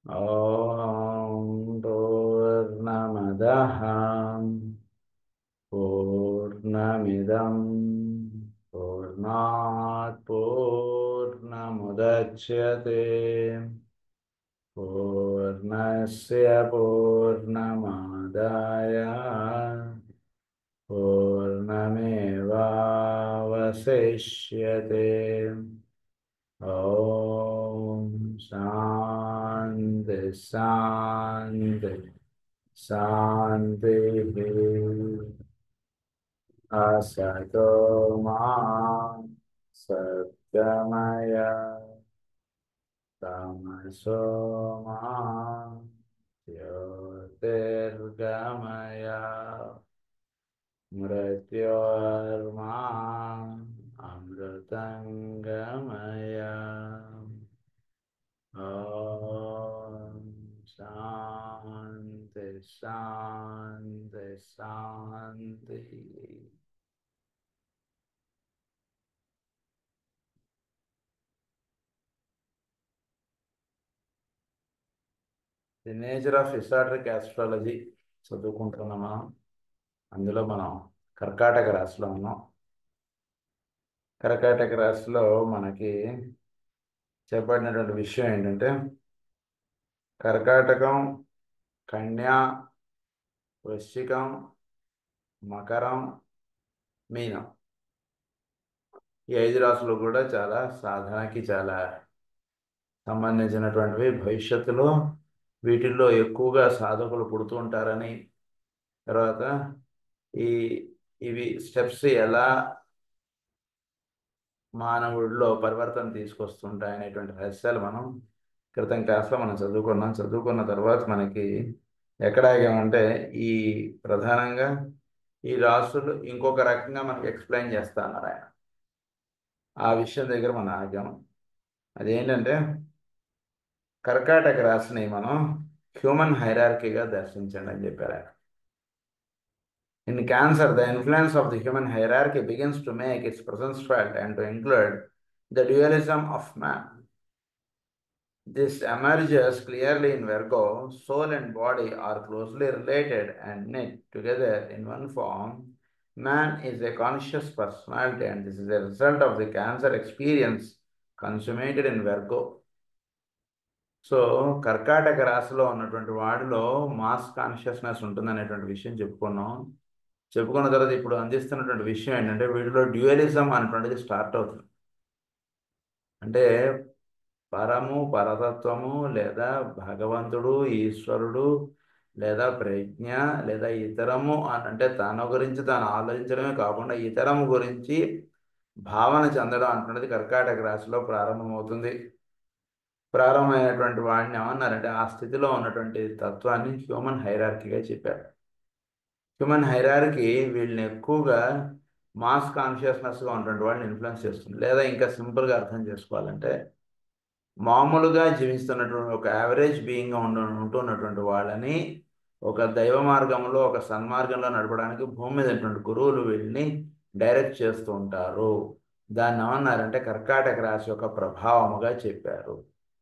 ॐ पूर्णमदः पूर्णमिदं पूर्णात् पूर्णमुदच्यते पूर्णस्य पूर्णमादाय पूर्णमेवावशिष्यते ॐ शान्ति शान्ति शान्तिः असतो मा सत्यमय तमसो मा ज्योतिर्गमय मृत्योर्मा अमृतङ्गमय ॐ शान्ति शान्ति शान्तिः the nature of historic astrology చదువుకుంటున్నాం మనం అందులో మనం కర్కాటక రాశిలో ఉన్నాం కర్కాటక రాశిలో మనకి చెప్పబడినటువంటి విషయం ఏంటంటే కర్కాటకం కన్యా వృశ్చికం మకరం మీనం ఈ ఐదు రాశులు కూడా చాలా సాధనకి చాలా సంబంధించినటువంటివి భవిష్యత్తులో వీటిల్లో ఎక్కువగా సాధకులు పుడుతూ ఉంటారని తర్వాత ఈ ఇవి స్టెప్స్ ఎలా మానవుడిలో పరివర్తన తీసుకొస్తుంటాయి అనేటువంటి రహస్యాలు మనం క్రితం క్లాస్లో మనం చదువుకున్నాం చదువుకున్న తర్వాత మనకి ఎక్కడ ఆగామంటే ఈ ప్రధానంగా ఈ రాసులు ఇంకొక రకంగా మనకి ఎక్స్ప్లెయిన్ చేస్తా అన్నారు ఆయన ఆ విషయం దగ్గర మనం ఆగాము అదేంటంటే కర్కాటక రాశిని మనం హ్యూమన్ హైరార్కీగా దర్శించండి అని చెప్పారు ఆయన In Cancer, the influence of the human hierarchy begins to make its presence felt and to include the dualism of man. This emerges clearly in Virgo. Soul and body are closely related and knit together in one form. Man is a conscious personality, and this is a result of the Cancer experience consummated in Virgo. So కర్కాటక రాశిలో ఉన్నటువంటి వాడిలో mass consciousness ఉంటుందనేటువంటి విషయం చెప్పుకున్నాం చెప్పుకున్న తర్వాత ఇప్పుడు అందిస్తున్నటువంటి విషయం ఏంటంటే వీటిలో డ్యూయలిజం అనేటువంటిది స్టార్ట్ అవుతుంది అంటే పరము పరతత్వము లేదా భగవంతుడు ఈశ్వరుడు లేదా ప్రజ్ఞ లేదా ఇతరము అని అంటే తన గురించి తాను ఆలోచించడమే కాకుండా ఇతరము గురించి భావన చెందడం అంటున్నది కర్కాటక రాశిలో ప్రారంభమవుతుంది ప్రారంభమైనటువంటి వాడిని ఏమన్నారంటే ఆ స్థితిలో ఉన్నటువంటి తత్వాన్ని హ్యూమన్ హైరార్కీగా చెప్పారు హ్యూమన్ హైరార్కీ వీళ్ళని ఎక్కువగా మాస్ కాన్షియస్నెస్గా ఉన్నటువంటి వాళ్ళని ఇన్ఫ్లుయెన్స్ చేస్తుంది లేదా ఇంకా సింపుల్గా అర్థం చేసుకోవాలంటే మామూలుగా జీవిస్తున్నటువంటి ఒక యావరేజ్ బీయింగ్గా ఉండ ఉంటున్నటువంటి వాళ్ళని ఒక దైవ మార్గంలో ఒక సన్మార్గంలో నడపడానికి భూమి మీద ఉన్నటువంటి గురువులు వీళ్ళని డైరెక్ట్ చేస్తూ ఉంటారు దాన్ని ఏమన్నారంటే కర్కాటక రాశి యొక్క ప్రభావముగా చెప్పారు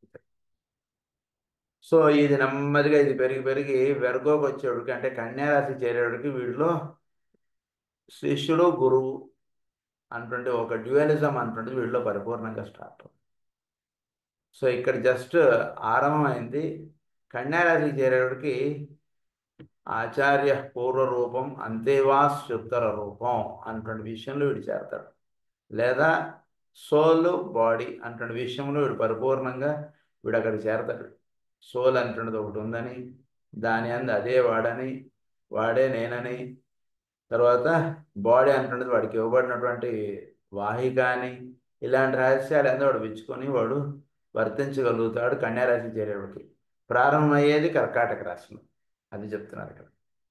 సో ఇది నెమ్మదిగా ఇది పెరిగి పెరిగి వెర్గోకి వచ్చేవాడికి అంటే కన్యారాశి చేరేవాడికి వీడిలో శిష్యుడు గురువు అటువంటి ఒక డ్యూయలిజం అటువంటి వీడిలో పరిపూర్ణంగా స్టార్ట్ సో ఇక్కడ జస్ట్ ఆరంభమైంది కన్యారాశికి చేరేవాడికి ఆచార్య పూర్వ రూపం అంతేవాస్ ఉత్తర రూపం అన్నటువంటి విషయంలో వీడు చేరతాడు లేదా సోల్ బాడీ అటువంటి విషయంలో వీడు పరిపూర్ణంగా వీడు అక్కడ చేరతాడు సోల్ అంటున్నది ఒకటి ఉందని దాని అందు అదే వాడని వాడే నేనని తర్వాత బాడీ అంటున్నది వాడికి ఇవ్వబడినటువంటి వాహిక అని ఇలాంటి రహస్యాలు అన్నీ వాడు విచ్చుకొని వాడు వర్తించగలుగుతాడు కన్యారాశి చేరేవాడికి ప్రారంభమయ్యేది కర్కాటక రాశిలో అది చెప్తున్నారు ఇక్కడ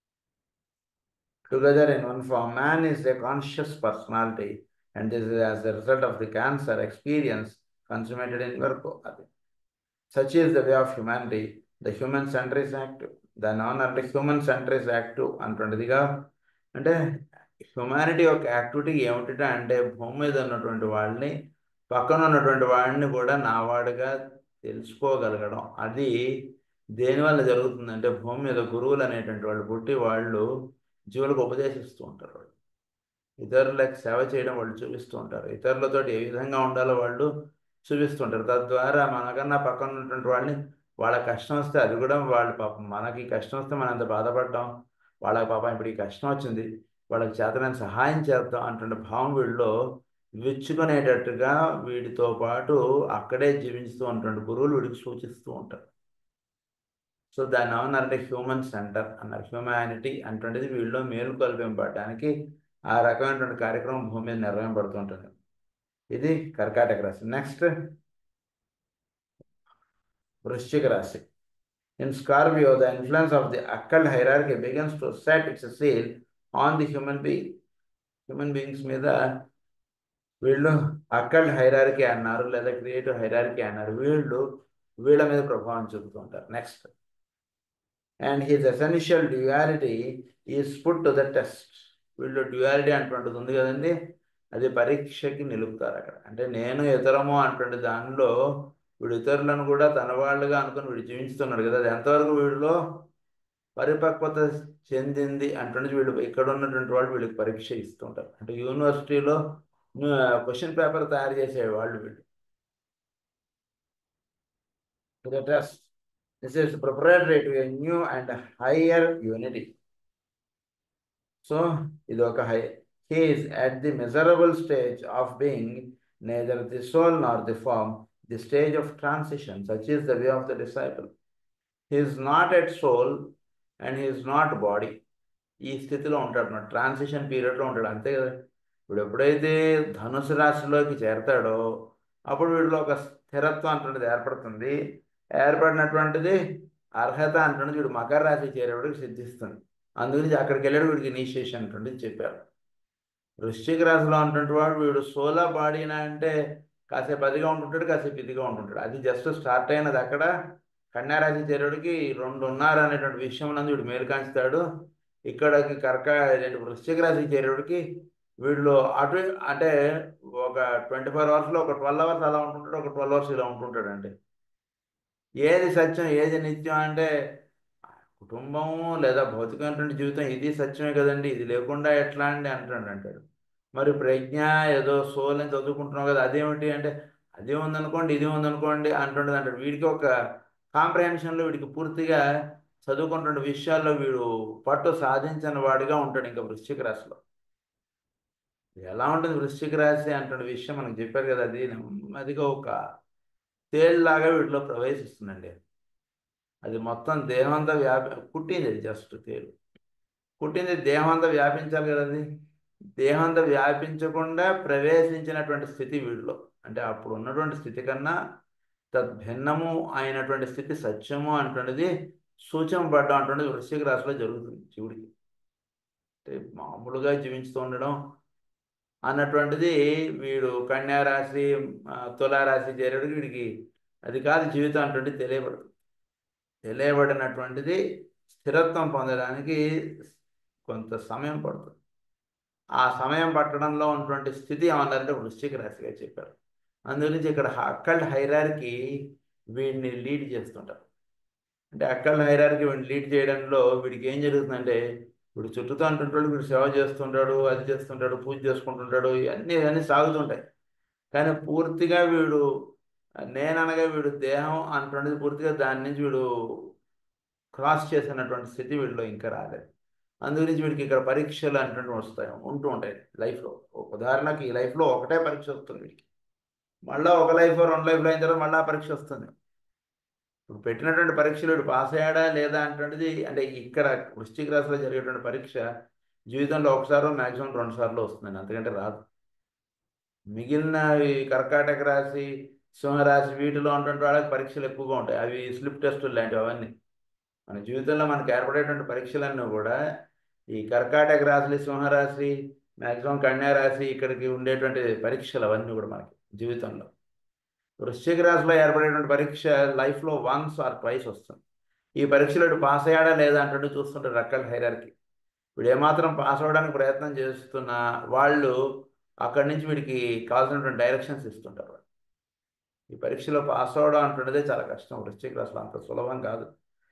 together in one form man is a conscious personality and this is as the result of the Cancer experience consummated in Virgo అది such is the way of humanity the human centres active దాన్ని ఏమన్నారంటే human centres active అంటుండేదిగా అంటే humanity యొక్క activity ఏమిటి అంటే భూమి మీద ఉన్నటువంటి వాళ్ళని పక్కన ఉన్నటువంటి వాడిని కూడా నావాడుగా తెలుసుకోగలగడం అది దేనివల్ల జరుగుతుందంటే భూమి మీద గురువులు అనేటువంటి వాళ్ళు పుట్టి వాళ్ళు జీవులకు ఉపదేశిస్తూ ఉంటారు వాళ్ళు ఇతరులకు సేవ చేయడం వాళ్ళు చూపిస్తూ ఉంటారు ఇతరులతో ఏ విధంగా ఉండాలో వాళ్ళు చూపిస్తూ ఉంటారు తద్వారా మనకన్నా పక్కన ఉన్నటువంటి వాళ్ళని వాళ్ళ కష్టం వస్తే అది కూడా వాళ్ళు పాపం మనకి కష్టం వస్తే మనం ఎంత బాధపడ్డాం వాళ్ళకి పాపం ఇప్పుడు ఈ కష్టం వచ్చింది వాళ్ళకి చేతనైన సహాయం చేద్దాం అంటున్న భావం వీళ్ళలో విచ్చుకునేటట్టుగా వీటితో పాటు అక్కడే జీవిస్తూ ఉన్నటువంటి గురువులు వీడికి సూచిస్తూ ఉంటారు సో దాన్ని ఏమన్నారంటే హ్యూమన్ సెంటర్ అన్నారు హ్యూమానిటీ అటువంటిది వీళ్ళలో మేలు కల్పింపబడడానికి ఆ రకమైనటువంటి కార్యక్రమం భూమి మీద నిర్వహింపబడుతుంటుంది ఇది కర్కాటక రాశి నెక్స్ట్ వృశ్చిక రాశి in Scorpio the influence of the occult hierarchy begins to set its seal on the human being human beings మీద వీళ్ళు అక్కల్ హైరార్కీ అన్నారు లేదా క్రియేటివ్ హైరార్కీ అన్నారు వీళ్ళు వీళ్ళ మీద ప్రభావం చూపుతుంటారు next and his essential duality is put to the test వీళ్ళు డ్యుయాలిటీ అంటువంటిది ఉంది కదండి అది పరీక్షకి నిలుపుతారు అక్కడ అంటే నేను ఇతరము అటువంటి దానిలో వీడు ఇతరులను కూడా తన వాళ్ళుగా అనుకుని వీడు జీవిస్తున్నాడు కదా అది ఎంతవరకు వీడిలో పరిపక్వత చెందింది అంటుండే వీళ్ళు ఇక్కడ ఉన్నటువంటి వాళ్ళు వీళ్ళకి పరీక్ష ఇస్తుంటారు అంటే యూనివర్సిటీలో క్వశ్చన్ పేపర్ తయారు చేసే వాళ్ళు వీళ్ళు test this is preparatory to a new and higher unity so ఇది ఒక high he is at the measurable stage of being neither the soul nor the form the stage of transition such is the way of the disciple he is not at soul and he is not body ఈ స్థితిలో ఉంటాడు transition పీరియడ్లో ఉంటాడు అంతే కదా ఇప్పుడు ఎప్పుడైతే ధనుసు రాశిలోకి చేరతాడో అప్పుడు వీడిలో ఒక స్థిరత్వం అంటున్నది ఏర్పడుతుంది ఏర్పడినటువంటిది అర్హత అంటున్నది వీడు మకర రాశి చేరేవాడికి సిద్ధిస్తుంది అందుగురించి అక్కడికి వెళ్ళాడు వీడికి ఇనిషియేషన్ అంటుండేది చెప్పారు వృశ్చిక రాశిలో ఉన్నటువంటి వాడు వీడు సోలా బాడీనా అంటే కాసేపు అదిగా ఉంటుంటాడు కాసేపు ఇదిగా ఉంటుంటాడు అది జస్ట్ స్టార్ట్ అయినది అక్కడ కన్యారాశి చేరుడికి రెండు ఉన్నారు అనేటువంటి విషయం నందు వీడు మేలుకాంచుతాడు ఇక్కడికి కర్క వృశ్చిక రాశి చేరుడికి వీళ్ళు అటు అంటే ఒక ట్వంటీ ఫోర్ అవర్స్లో ఒక ట్వెల్వ్ అవర్స్ అలా ఉంటుంటాడు ఒక ట్వెల్వ్ అవర్స్ ఇలా ఉంటుంటాడు అంటే ఏది సత్యం ఏది నిత్యం అంటే కుటుంబము లేదా భౌతికమైనటువంటి జీవితం ఇది సత్యమే కదండి ఇది లేకుండా ఎట్లా అండి అంటాడు అంటాడు మరి ప్రజ్ఞ ఏదో సోల్ అని చదువుకుంటున్నావు కదా అదేమిటి అంటే అదే ఉందనుకోండి ఇది ఉందనుకోండి అంటుండదు అంటాడు వీడికి ఒక కాంప్రహెన్షన్లో వీడికి పూర్తిగా చదువుకుంటున్న విషయాల్లో వీడు పట్టు సాధించిన వాడిగా ఉంటాడు ఇంకా వృశ్చిక రాశిలో ఎలా ఉంటుంది వృశ్చిక రాశి అంటున్న విషయం మనకు చెప్పారు కదా అది నెమ్మదిగా ఒక తేలిలాగా వీటిలో ప్రవేశిస్తుందండి అది మొత్తం దేహం అంతా వ్యాపి కుట్టింది అది జస్ట్ తేలు కుట్టింది దేహం అంతా వ్యాపించాలి కదా అది దేహం అంతా వ్యాపించకుండా ప్రవేశించినటువంటి స్థితి వీడిలో అంటే అప్పుడు ఉన్నటువంటి స్థితి కన్నా తద్భిన్నము అయినటువంటి స్థితి సత్యము అంటున్నది సూచింపబడ్డం అంటున్నది వృశ్చిక రాశిలో జరుగుతుంది శివుడికి అంటే మామూలుగా జీవించుతూ ఉండడం అన్నటువంటిది వీడు కన్యారాశి తులారాశి చేరేటికి వీడికి అది కాదు జీవితం అటువంటి తెలియబడుతుంది తెలియబడినటువంటిది స్థిరత్వం పొందడానికి కొంత సమయం పడుతుంది ఆ సమయం పట్టడంలో ఉన్నటువంటి స్థితి ఏమన్నారంటే వృశ్చిక రాశిగా చెప్పారు అందుగురించి ఇక్కడ అక్కల్ హైరార్కి వీడిని లీడ్ చేస్తుంటారు అంటే అక్కల్ హైరార్కి వీడిని లీడ్ చేయడంలో వీడికి ఏం జరుగుతుందంటే వీడు చుట్టూతో అంటుంటాడు వీడు సేవ చేస్తుంటాడు అది చేస్తుంటాడు పూజ చేసుకుంటుంటాడు ఇవన్నీ ఇవన్నీ సాగుతుంటాయి కానీ పూర్తిగా వీడు నేననగా వీడు దేహం అంటున్నది పూర్తిగా దాని నుంచి వీడు క్రాస్ చేసినటువంటి స్థితి వీడిలో ఇంకా రాలేదు అందుగురించి వీడికి ఇక్కడ పరీక్షలు అంటుంటూ వస్తాయి ఉంటూ ఉంటాయి లైఫ్లో ఉదాహరణకి ఈ లైఫ్లో ఒకటే పరీక్ష వస్తుంది వీడికి మళ్ళీ ఒక లైఫ్ రెండు లైఫ్లో అయిన తర్వాత మళ్ళీ పరీక్ష వస్తుంది ఇప్పుడు పెట్టినటువంటి పరీక్షలు వీడు పాస్ అయ్యాడా లేదా అంటున్నది అంటే ఇక్కడ వృశ్చిక రాశిలో జరిగేటువంటి పరీక్ష జీవితంలో ఒకసారి మ్యాక్సిమం రెండు సార్లు వస్తుందండి అంతకంటే రాదు మిగిలిన ఈ కర్కాటక రాశి సింహరాశి వీటిలో ఉన్నటువంటి వాళ్ళకి పరీక్షలు ఎక్కువగా ఉంటాయి అవి స్లిప్ టెస్టులు లాంటివి అవన్నీ మన జీవితంలో మనకు ఏర్పడేటువంటి పరీక్షలన్నీ కూడా ఈ కర్కాటక రాశి సింహరాశి మ్యాక్సిమం కన్యారాశి ఇక్కడికి ఉండేటువంటి పరీక్షలు అవన్నీ కూడా మనకి జీవితంలో వృశ్చిక రాశిలో ఏర్పడేటువంటి పరీక్ష లైఫ్లో వన్స్ ఆర్ ట్వైస్ వస్తుంది ఈ పరీక్షలో పాస్ అయ్యాడా లేదా అంటుంటే చూస్తుంటారు రక్కల హైరార్కి వీడు ఏమాత్రం పాస్ అవ్వడానికి ప్రయత్నం చేస్తున్నా వాళ్ళు అక్కడి నుంచి వీడికి కావాల్సినటువంటి డైరెక్షన్స్ ఇస్తుంటారు వాళ్ళు ఈ పరీక్షలో పాస్ అవ్వడం అంటున్నదే చాలా కష్టం వృశ్చిక రాశిలో అంత సులభం కాదు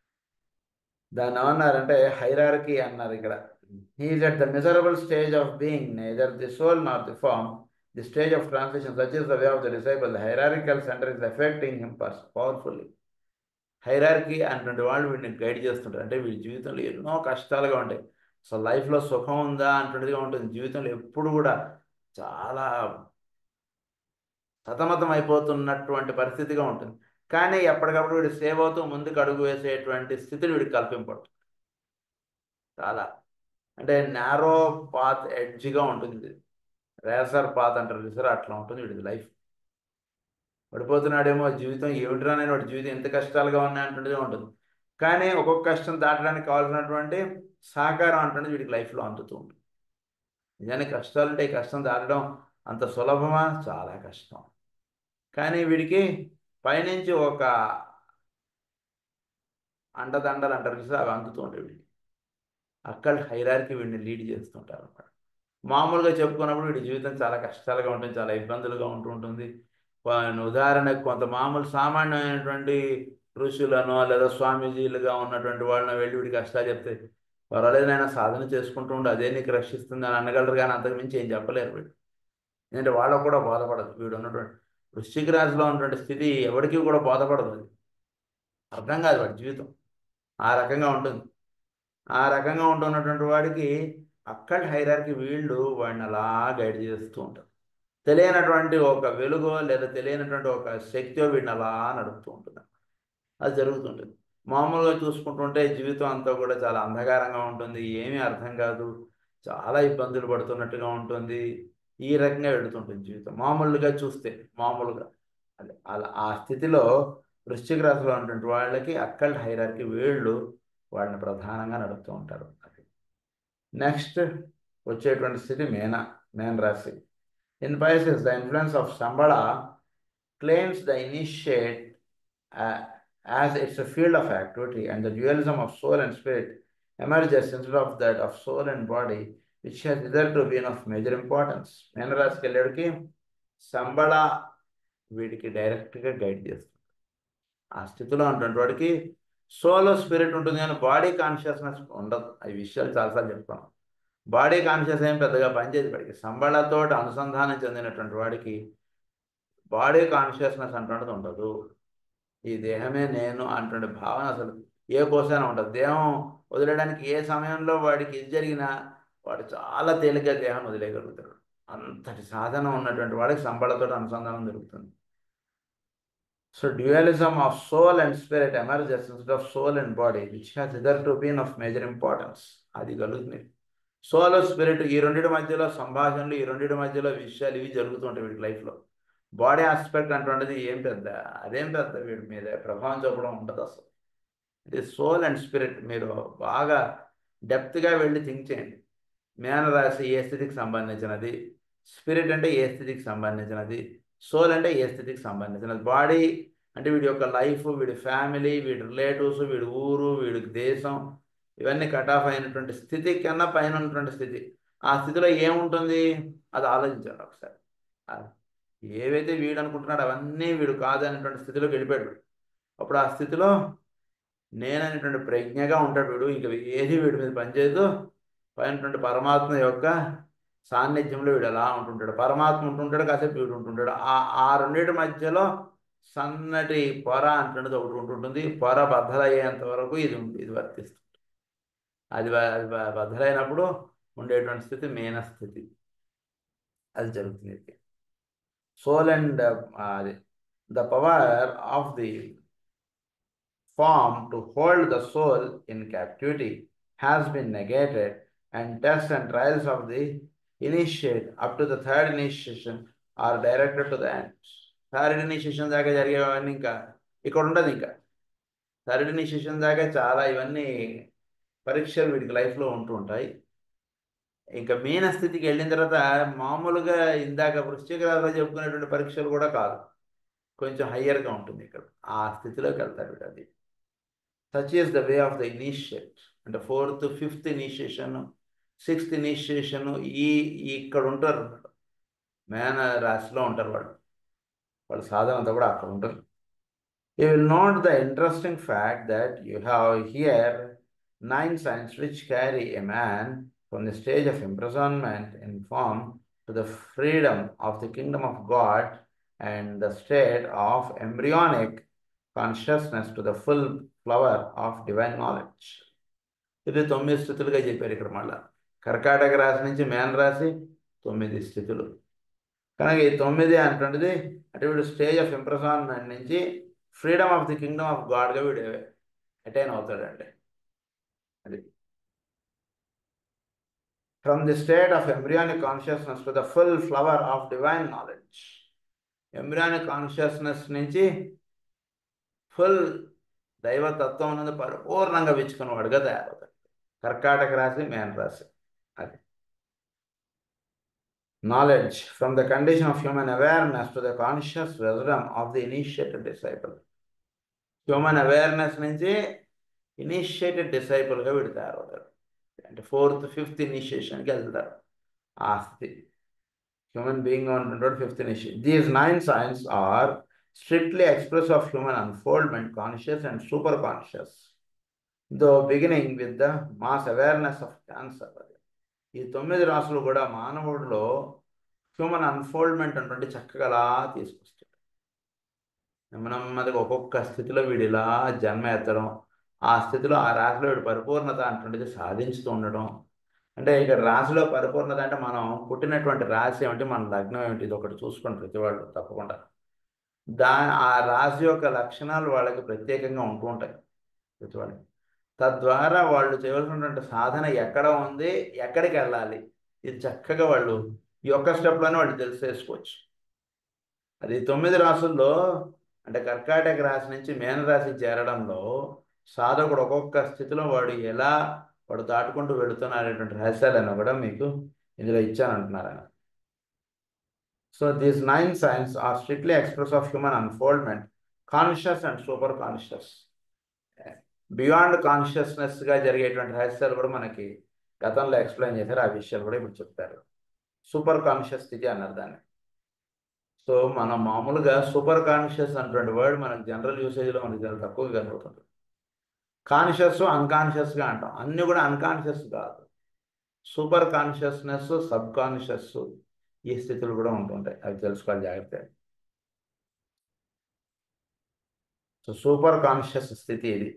దాన్ని ఏమన్నారంటే హైరార్కీ అన్నారు ఇక్కడ he is at the measurable stage of being neither the soul not the form the stage of transition such is the way of the disciple the hierarchical centre is affecting him purse powerfully hierarchy అటువంటి వాళ్ళు వీడిని guide చేస్తుంటారు అంటే వీడి జీవితంలో ఎన్నో కష్టాలుగా ఉంటాయి అసలు లైఫ్లో సుఖం ఉందా అటువంటిదిగా ఉంటుంది జీవితంలో ఎప్పుడు కూడా చాలా సతమతం అయిపోతున్నటువంటి పరిస్థితిగా ఉంటుంది కానీ ఎప్పటికప్పుడు వీడు సేవ్ అవుతూ ముందుకు అడుగు వేసేటువంటి స్థితిని వీడికి కల్పింపడు చాలా అంటే నారో పాత్ ఎడ్జ్గా ఉంటుంది రేసర్ పాత్ అంటారు చూసారా అట్లా ఉంటుంది వీడిది లైఫ్ పడిపోతున్నాడేమో జీవితం ఏమిటిరా నేను వాడి జీవితం ఎంత కష్టాలుగా ఉన్నాయంటుండేది ఉంటుంది కానీ ఒక్కొక్క కష్టం దాటడానికి కావాల్సినటువంటి సహకారం అంటుండేది వీడికి లైఫ్లో అందుతూ ఉంటుంది నిజానికి కష్టాలు ఉంటే ఈ కష్టం దాటడం అంత సులభమా చాలా కష్టం కానీ వీడికి పైనుంచి ఒక అండదండలు అంటారు చూసారా అవి అందుతూ ఉంటాయి వీడికి అక్కడ హైరార్కి వీడిని లీడ్ చేస్తుంటారు అనమాట మామూలుగా చెప్పుకున్నప్పుడు వీడి జీవితం చాలా కష్టాలుగా ఉంటుంది చాలా ఇబ్బందులుగా ఉంటూ ఉంటుంది ఉదాహరణకు కొంత మామూలు సామాన్యమైనటువంటి ఋషులను లేదా స్వామీజీలుగా ఉన్నటువంటి వాళ్ళని వెళ్ళి వీడి కష్టాలు చెప్తే పర్వాలేదు నాయన సాధన చేసుకుంటూ ఉండి అదే నీకు రక్షిస్తుంది అని అనగలరు కానీ అంతకుమించి ఏం చెప్పలేరు వీడు ఎందుకంటే వాళ్ళకు కూడా బాధపడదు వీడు ఉన్నటువంటి వృశ్చిక రాశిలో ఉన్నటువంటి స్థితి ఎవరికి కూడా బాధపడదు అది అర్థం కాదు వాడి జీవితం ఆ రకంగా ఉంటుంది ఆ రకంగా ఉంటున్నటువంటి వాడికి అక్కడ హైరార్కి వీళ్ళు వాడిని అలా గైడ్ చేస్తూ ఉంటారు తెలియనటువంటి ఒక వెలుగో లేదా తెలియనటువంటి ఒక శక్తియో వీడిని అలా నడుపుతూ ఉంటుంది అది జరుగుతుంటుంది మామూలుగా చూసుకుంటుంటే జీవితం అంతా కూడా చాలా అంధకారంగా ఉంటుంది ఏమీ అర్థం కాదు చాలా ఇబ్బందులు పడుతున్నట్టుగా ఉంటుంది ఈ రకంగా వెళుతుంటుంది జీవితం మామూలుగా చూస్తే మామూలుగా అదే అలా ఆ స్థితిలో వృశ్చిక రాశిలో ఉన్నటువంటి వాళ్ళకి అక్కల్ హైరార్కి వీళ్ళు వాళ్ళని ప్రధానంగా నడుపుతూ ఉంటారు అది నెక్స్ట్ వచ్చేటువంటి స్థితి మేన మేన రాశి in Pisces, the influence of Shambhala claims the initiate uh, as it's a field of activity, and the dualism of soul and spirit emerges instead of that of soul and body, which has hitherto been of major importance. మేనరాశికి వెళ్ళేడికి సంబళ వీడికి డైరెక్ట్గా guide చేస్తుంది ఆ స్థితిలో ఉన్నటువంటి వాడికి సోలో స్పిరిట్ ఉంటుంది కానీ బాడీ కాన్షియస్నెస్ ఉండదు ఈ విషయాలు చాలాసార్లు చెప్తాను బాడీ కాన్షియస్ ఏం పెద్దగా పనిచేది వాడికి సంబళతో అనుసంధానం చెందినటువంటి వాడికి బాడీ కాన్షియస్నెస్ అంటున్నది ఉండదు ఈ దేహమే నేను అటువంటి భావన అసలు ఏ కోసైనా ఉండదు దేహం వదిలేయడానికి ఏ సమయంలో వాడికి ఇది జరిగినా వాడు చాలా తేలిగ్గా దేహం వదిలేయగలుగుతాడు అంతటి సాధన ఉన్నటువంటి వాడికి సంబళతో అనుసంధానం జరుగుతుంది so dualism of soul and spirit emerges instead of soul and body which has hitherto been of major importance అది కలుగుతుంది సోల్ స్పిరిట్ ఈ రెండింటి మధ్యలో సంభాషణలు ఈ రెండింటి మధ్యలో విషయాలు ఇవి జరుగుతుంటాయి వీడి లైఫ్లో బాడీ ఆస్పెక్ట్ అంటున్నది ఏం పెద్ద అదేం పెద్ద వీడి మీద ప్రభావం చూపడం ఉండదు అసలు ఇది సోల్ అండ్ స్పిరిట్ మీరు బాగా డెప్త్గా వెళ్ళి థింక్ చేయండి మేనరాశి ఏ స్థితికి సంబంధించినది స్పిరిట్ అంటే ఏ స్థితికి సంబంధించినది సోల్ అంటే ఏ స్థితికి సంబంధించినది బాడీ అంటే వీడి యొక్క లైఫ్ వీడి ఫ్యామిలీ వీడి రిలేటివ్స్ వీడి ఊరు వీడి దేశం ఇవన్నీ కట్ ఆఫ్ అయినటువంటి స్థితి కన్నా పైన ఉన్నటువంటి స్థితి ఆ స్థితిలో ఏముంటుంది అది ఆలోచించండి ఒకసారి ఏవైతే వీడు అనుకుంటున్నాడు అవన్నీ వీడు కాదనేటువంటి స్థితిలోకి వెళ్ళిపోయాడు అప్పుడు ఆ స్థితిలో నేననేటువంటి ప్రజ్ఞగా ఉంటాడు వీడు ఇంక ఏది వీడి మీద పనిచేయదు పైనటువంటి పరమాత్మ యొక్క సాన్నిధ్యంలో వీడు ఎలా ఉంటుంటాడు పరమాత్మ ఉంటుంటాడు కాసేపు వీడు ఉంటుంటాడు ఆ ఆ రెండింటి మధ్యలో సన్నటి పొర అంటున్నది ఒకటి ఉంటుంటుంది పొర బద్దలయ్యేంత వరకు ఇది ఇది వర్తిస్తుంది అది అది బద్దలైనప్పుడు ఉండేటువంటి స్థితి మేన స్థితి అది జరుగుతుంది సోల్ అండ్ అది the power of the form to hold the soul in captivity has been negated and test and trials of the initiate up to the third initiation are directed to the end third initiation దాకా జరిగేవన్నీ ఇంకా ఇక్కడ ఉండదు ఇంకా third initiation దాకా చాలా ఇవన్నీ పరీక్షలు వీడికి లైఫ్లో ఉంటూ ఉంటాయి ఇంకా మీన స్థితికి వెళ్ళిన తర్వాత మామూలుగా ఇందాక వృశ్చిక రాశిలో చెప్పుకునేటువంటి పరీక్షలు కూడా కాదు కొంచెం హయ్యర్గా ఉంటుంది ఇక్కడ ఆ స్థితిలోకి వెళ్తారు వీడు అది such is the way of the initiate అంటే fourth fifth initiation sixth initiation ఈ ఇక్కడ ఉంటారు మేన రాశిలో ఉంటారు వాళ్ళు వాళ్ళ సాధన అంతా కూడా అక్కడ ఉంటుంది you will note the interesting fact that you have here nine signs which carry a man from the stage of imprisonment in form to the freedom of the kingdom of God and the state of embryonic consciousness to the full flower of divine knowledge. ఇది తొమ్మిది స్థితులుగా చెప్పారు ఇక్కడ మళ్ళా కర్కాటక రాశి నుంచి మేన రాశి తొమ్మిది స్థితులు కనుక ఈ తొమ్మిది అంటుండేది అంటే వీడు స్టేజ్ ఆఫ్ ఇంప్రెసాన్మెంట్ నుంచి freedom of the kingdom of గాడ్గా వీడు అటైన్ అవుతాడండి అది from the state of embryonic consciousness to the full flower of divine knowledge embryonic consciousness నుంచి ఫుల్ దైవతత్వం అనేది పరిపూర్ణంగా విచ్చుకున్నవాడుగా తయారవుతాడు కర్కాటక రాశి మేన రాశి అది knowledge from the condition of human awareness to the conscious wisdom of the initiated disciple human awareness నుంచి ఇనిషియేటెడ్ డిసైపుల్గా వీడు తయారవుతాడు అంటే ఫోర్త్ ఫిఫ్త్ ఇనిషియేషన్కి వెళ్తారు ఆ స్థితి హ్యూమన్ బీయింగ్ ఉన్నటువంటి fifth initiation these nine signs are strictly express of human unfoldment conscious and super conscious though beginning with the mass awareness of Cancer ఈ తొమ్మిది రాసులు కూడా మానవుడిలో హ్యూమన్ అన్ఫోల్డ్మెంట్ అటువంటి చక్కగా అలా తీసుకొస్తాడు నెమ్మదిగా ఒక్కొక్క స్థితిలో వీడు ఇలా జన్మ ఎత్తడం ఆ స్థితిలో ఆ రాశిలో వీడు పరిపూర్ణత అటువంటిది సాధించుతూ ఉండడం అంటే ఇక్కడ రాశిలో పరిపూర్ణత అంటే మనం పుట్టినటువంటి రాశి ఏమిటి మన లగ్నం ఏమిటి ఇది ఒకటి చూసుకోండి ప్రతి వాళ్ళు తప్పకుండా దా ఆ రాశి యొక్క లక్షణాలు వాళ్ళకి ప్రత్యేకంగా ఉంటూ ఉంటాయి ప్రతి వాళ్ళకి తద్వారా వాళ్ళు చేయవలసినటువంటి సాధన ఎక్కడ ఉంది ఎక్కడికి వెళ్ళాలి ఇది చక్కగా వాళ్ళు ఈ ఒక్క స్టెప్లోనే వాళ్ళు తెలిసేసుకోవచ్చు అది తొమ్మిది రాసుల్లో అంటే కర్కాటక రాశి నుంచి మేన రాశి చేరడంలో సాధకుడు ఒక్కొక్క స్థితిలో వాడు ఎలా వాడు దాటుకుంటూ వెళుతున్నారనేటువంటి రహస్యాలను కూడా మీకు ఇందులో ఇచ్చానంటున్నారు ఆయన so these nine signs are strictly express of human unfoldment conscious and super conscious beyond కాన్షియస్నెస్గా జరిగేటువంటి రహస్యాలు కూడా మనకి గతంలో ఎక్స్ప్లెయిన్ చేశారు ఆ విషయాలు కూడా ఇప్పుడు చెప్తారు సూపర్ కాన్షియస్ స్థితి అన్నారు దాన్ని సో మనం మామూలుగా సూపర్ కాన్షియస్ అన్నటువంటి వర్డ్ మనకు జనరల్ యూసేజ్లో మనకి చాలా తక్కువగా కనబడుతుంది కాన్షియస్ అన్కాన్షియస్గా అంటాం అన్నీ కూడా అన్కాన్షియస్ కాదు సూపర్ కాన్షియస్నెస్ సబ్ కాన్షియస్ ఈ స్థితులు కూడా ఉంటుంటాయి అవి తెలుసుకోవాలి జాగ్రత్త సో సూపర్ కాన్షియస్ స్థితి ఇది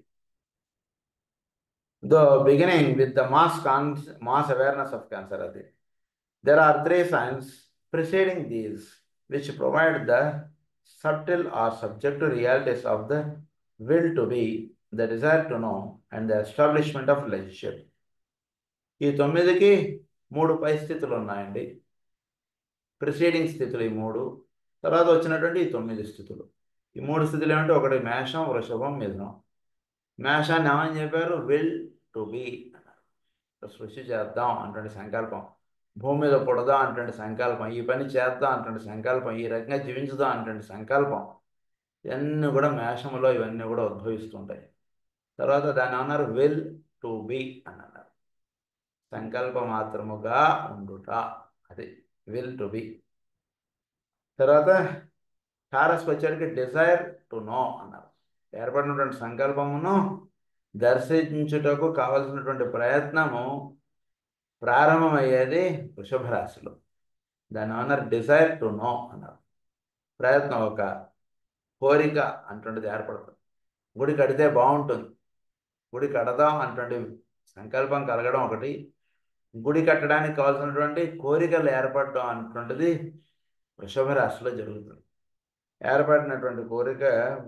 the beginning with the mass con mass awareness of Cancer అది there are three signs presiding these which provide the subtle or subject realities of the will to be the desire to know and the establishment of relationship ఈ తొమ్మిదికి మూడు పరిస్థితులు ఉన్నాయండి preceding స్థితులు ఈ మూడు తర్వాత వచ్చినటువంటి ఈ తొమ్మిది స్థితులు ఈ మూడు స్థితులు ఏమంటే ఒకటి మేషం వృషభం మిథునం మేషాన్ని ఏమని చెప్పారు విల్ టు బీ అన్నారు సృష్టి చేద్దాం అటువంటి సంకల్పం భూమి మీద పుడదాం అటువంటి సంకల్పం ఈ పని చేద్దాం అటువంటి సంకల్పం ఈ రకంగా జీవించుదాం అటువంటి సంకల్పం ఇవన్నీ కూడా మేషంలో ఇవన్నీ కూడా ఉద్భవిస్తుంటాయి తర్వాత దాన్ని అన్నారు విల్ టు బీ అని అన్నారు సంకల్ప మాత్రముగా ఉండుట అది విల్ టు బి తర్వాత టారస్కి వచ్చేటికి డిజైర్ టు నో అన్నారు ఏర్పడినటువంటి సంకల్పమును దర్శించుటకు కావలసినటువంటి ప్రయత్నము ప్రారంభమయ్యేది వృషభ రాశిలో దాని అన్నారు డిజైర్ టు నో అన్నారు ప్రయత్నం ఒక కోరిక అంటుండేది ఏర్పడుతుంది గుడి కడితే బాగుంటుంది గుడి కడదాం అటువంటి సంకల్పం కలగడం ఒకటి గుడి కట్టడానికి కావాల్సినటువంటి కోరికలు ఏర్పడడం అన్నటువంటిది వృషభ రాశిలో జరుగుతుంది ఏర్పడినటువంటి కోరిక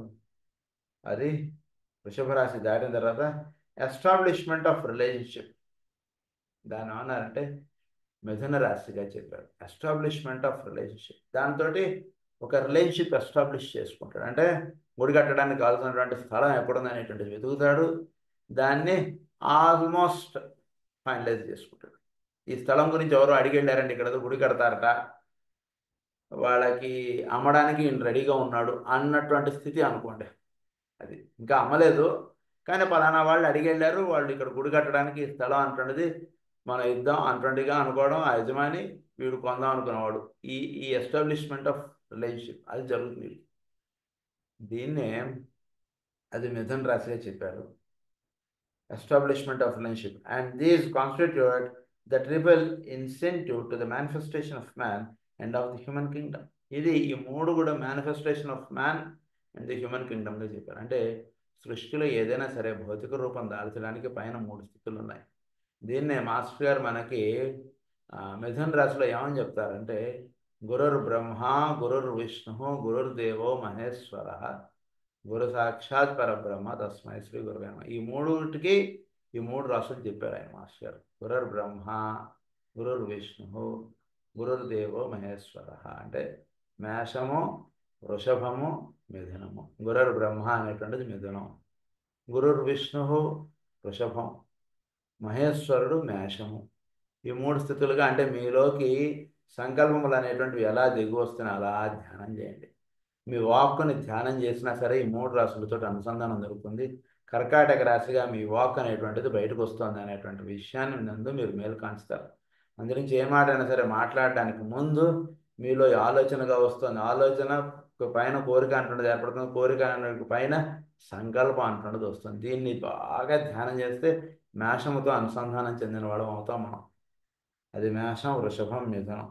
అది వృషభ రాశి దాటిన తర్వాత ఎస్టాబ్లిష్మెంట్ ఆఫ్ రిలేషన్షిప్ దాని ఏమన్నారంటే మిథున రాశిగా చెప్పారు ఎస్టాబ్లిష్మెంట్ ఆఫ్ రిలేషన్షిప్ దాంతో ఒక రిలేషన్షిప్ ఎస్టాబ్లిష్ చేసుకుంటాడు అంటే గుడి కట్టడానికి కావాల్సినటువంటి స్థలం ఎక్కడుంది అనేటువంటిది వెతుకుతాడు దాన్ని ఆల్మోస్ట్ ఫైనలైజ్ చేసుకుంటాడు ఈ స్థలం గురించి ఎవరో అడిగి వెళ్ళారండి ఇక్కడ గుడి కడతారట వాళ్ళకి అమ్మడానికి ఈయన రెడీగా ఉన్నాడు అన్నటువంటి స్థితి అనుకోండి అది ఇంకా అమ్మలేదు కానీ పలానా వాళ్ళు అడిగి వెళ్ళారు వాళ్ళు ఇక్కడ గుడి కట్టడానికి ఈ స్థలం అంటున్నది మనం ఇద్దాం అంటుండగా అనుకోవడం ఆ యజమాని వీడు కొందాం అనుకునేవాడు ఈ ఈ ఎస్టాబ్లిష్మెంట్ ఆఫ్ రిలేషన్షిప్ అది జరుగుతుంది దీన్నే అది మిథున రాశిగా చెప్పారు establishment of relationship. And these constitute the triple incentive to the manifestation of man and of the human kingdom. ఇది ఈ మూడు కూడా manifestation of man and the human కింగ్డమ్గా చెప్పారు అంటే సృష్టిలో ఏదైనా సరే భౌతిక రూపం దాల్చడానికి పైన మూడు స్థితులు ఉన్నాయి దీన్నే మాస్టర్ గారు మనకి ఆ, మిథున్ రాశిలో ఏమని చెప్తారంటే గురుర్ బ్రహ్మ గురుర్ విష్ణు గురుర్ దేవో మహేశ్వర గురు సాక్షాత్ పరబ్రహ్మ తస్మై శ్రీ గురువే నమః. ఈ మూడుటికి ఈ మూడు రాసులు చెప్పారు ఆయన మాస్టర్ గారు గురుర్ బ్రహ్మ గురుర్ విష్ణు గురుర్ దేవో మహేశ్వర అంటే మేషము వృషభము మిథునము గురుర్ బ్రహ్మ అనేటువంటిది మిథునం గురుర్ విష్ణు వృషభం మహేశ్వరుడు మేషము ఈ మూడు స్థితులుగా అంటే మీలోకి సంకల్పములు అనేటువంటివి ఎలా దిగి వస్తున్నాయి అలా ధ్యానం చేయండి మీ వాక్కుని ధ్యానం చేసినా సరే ఈ మూడు రాశులతో అనుసంధానం దొరుకుతుంది కర్కాటక రాశిగా మీ వాక్ అనేటువంటిది బయటకు వస్తుంది అనేటువంటి విషయాన్ని నందు మీరు మేలు కాంచుతారు అందురించి ఏ మాట అయినా సరే మాట్లాడడానికి ముందు మీలో ఈ ఆలోచనగా వస్తుంది ఆలోచన పైన కోరిక అంటున్నది ఏర్పడుతుంది కోరిక అనే పైన సంకల్పం అంటున్నది వస్తుంది దీన్ని బాగా ధ్యానం చేస్తే మేషముతో అనుసంధానం చెందిన వాళ్ళం అవుతాం మనం అది మేషం వృషభం మిథునం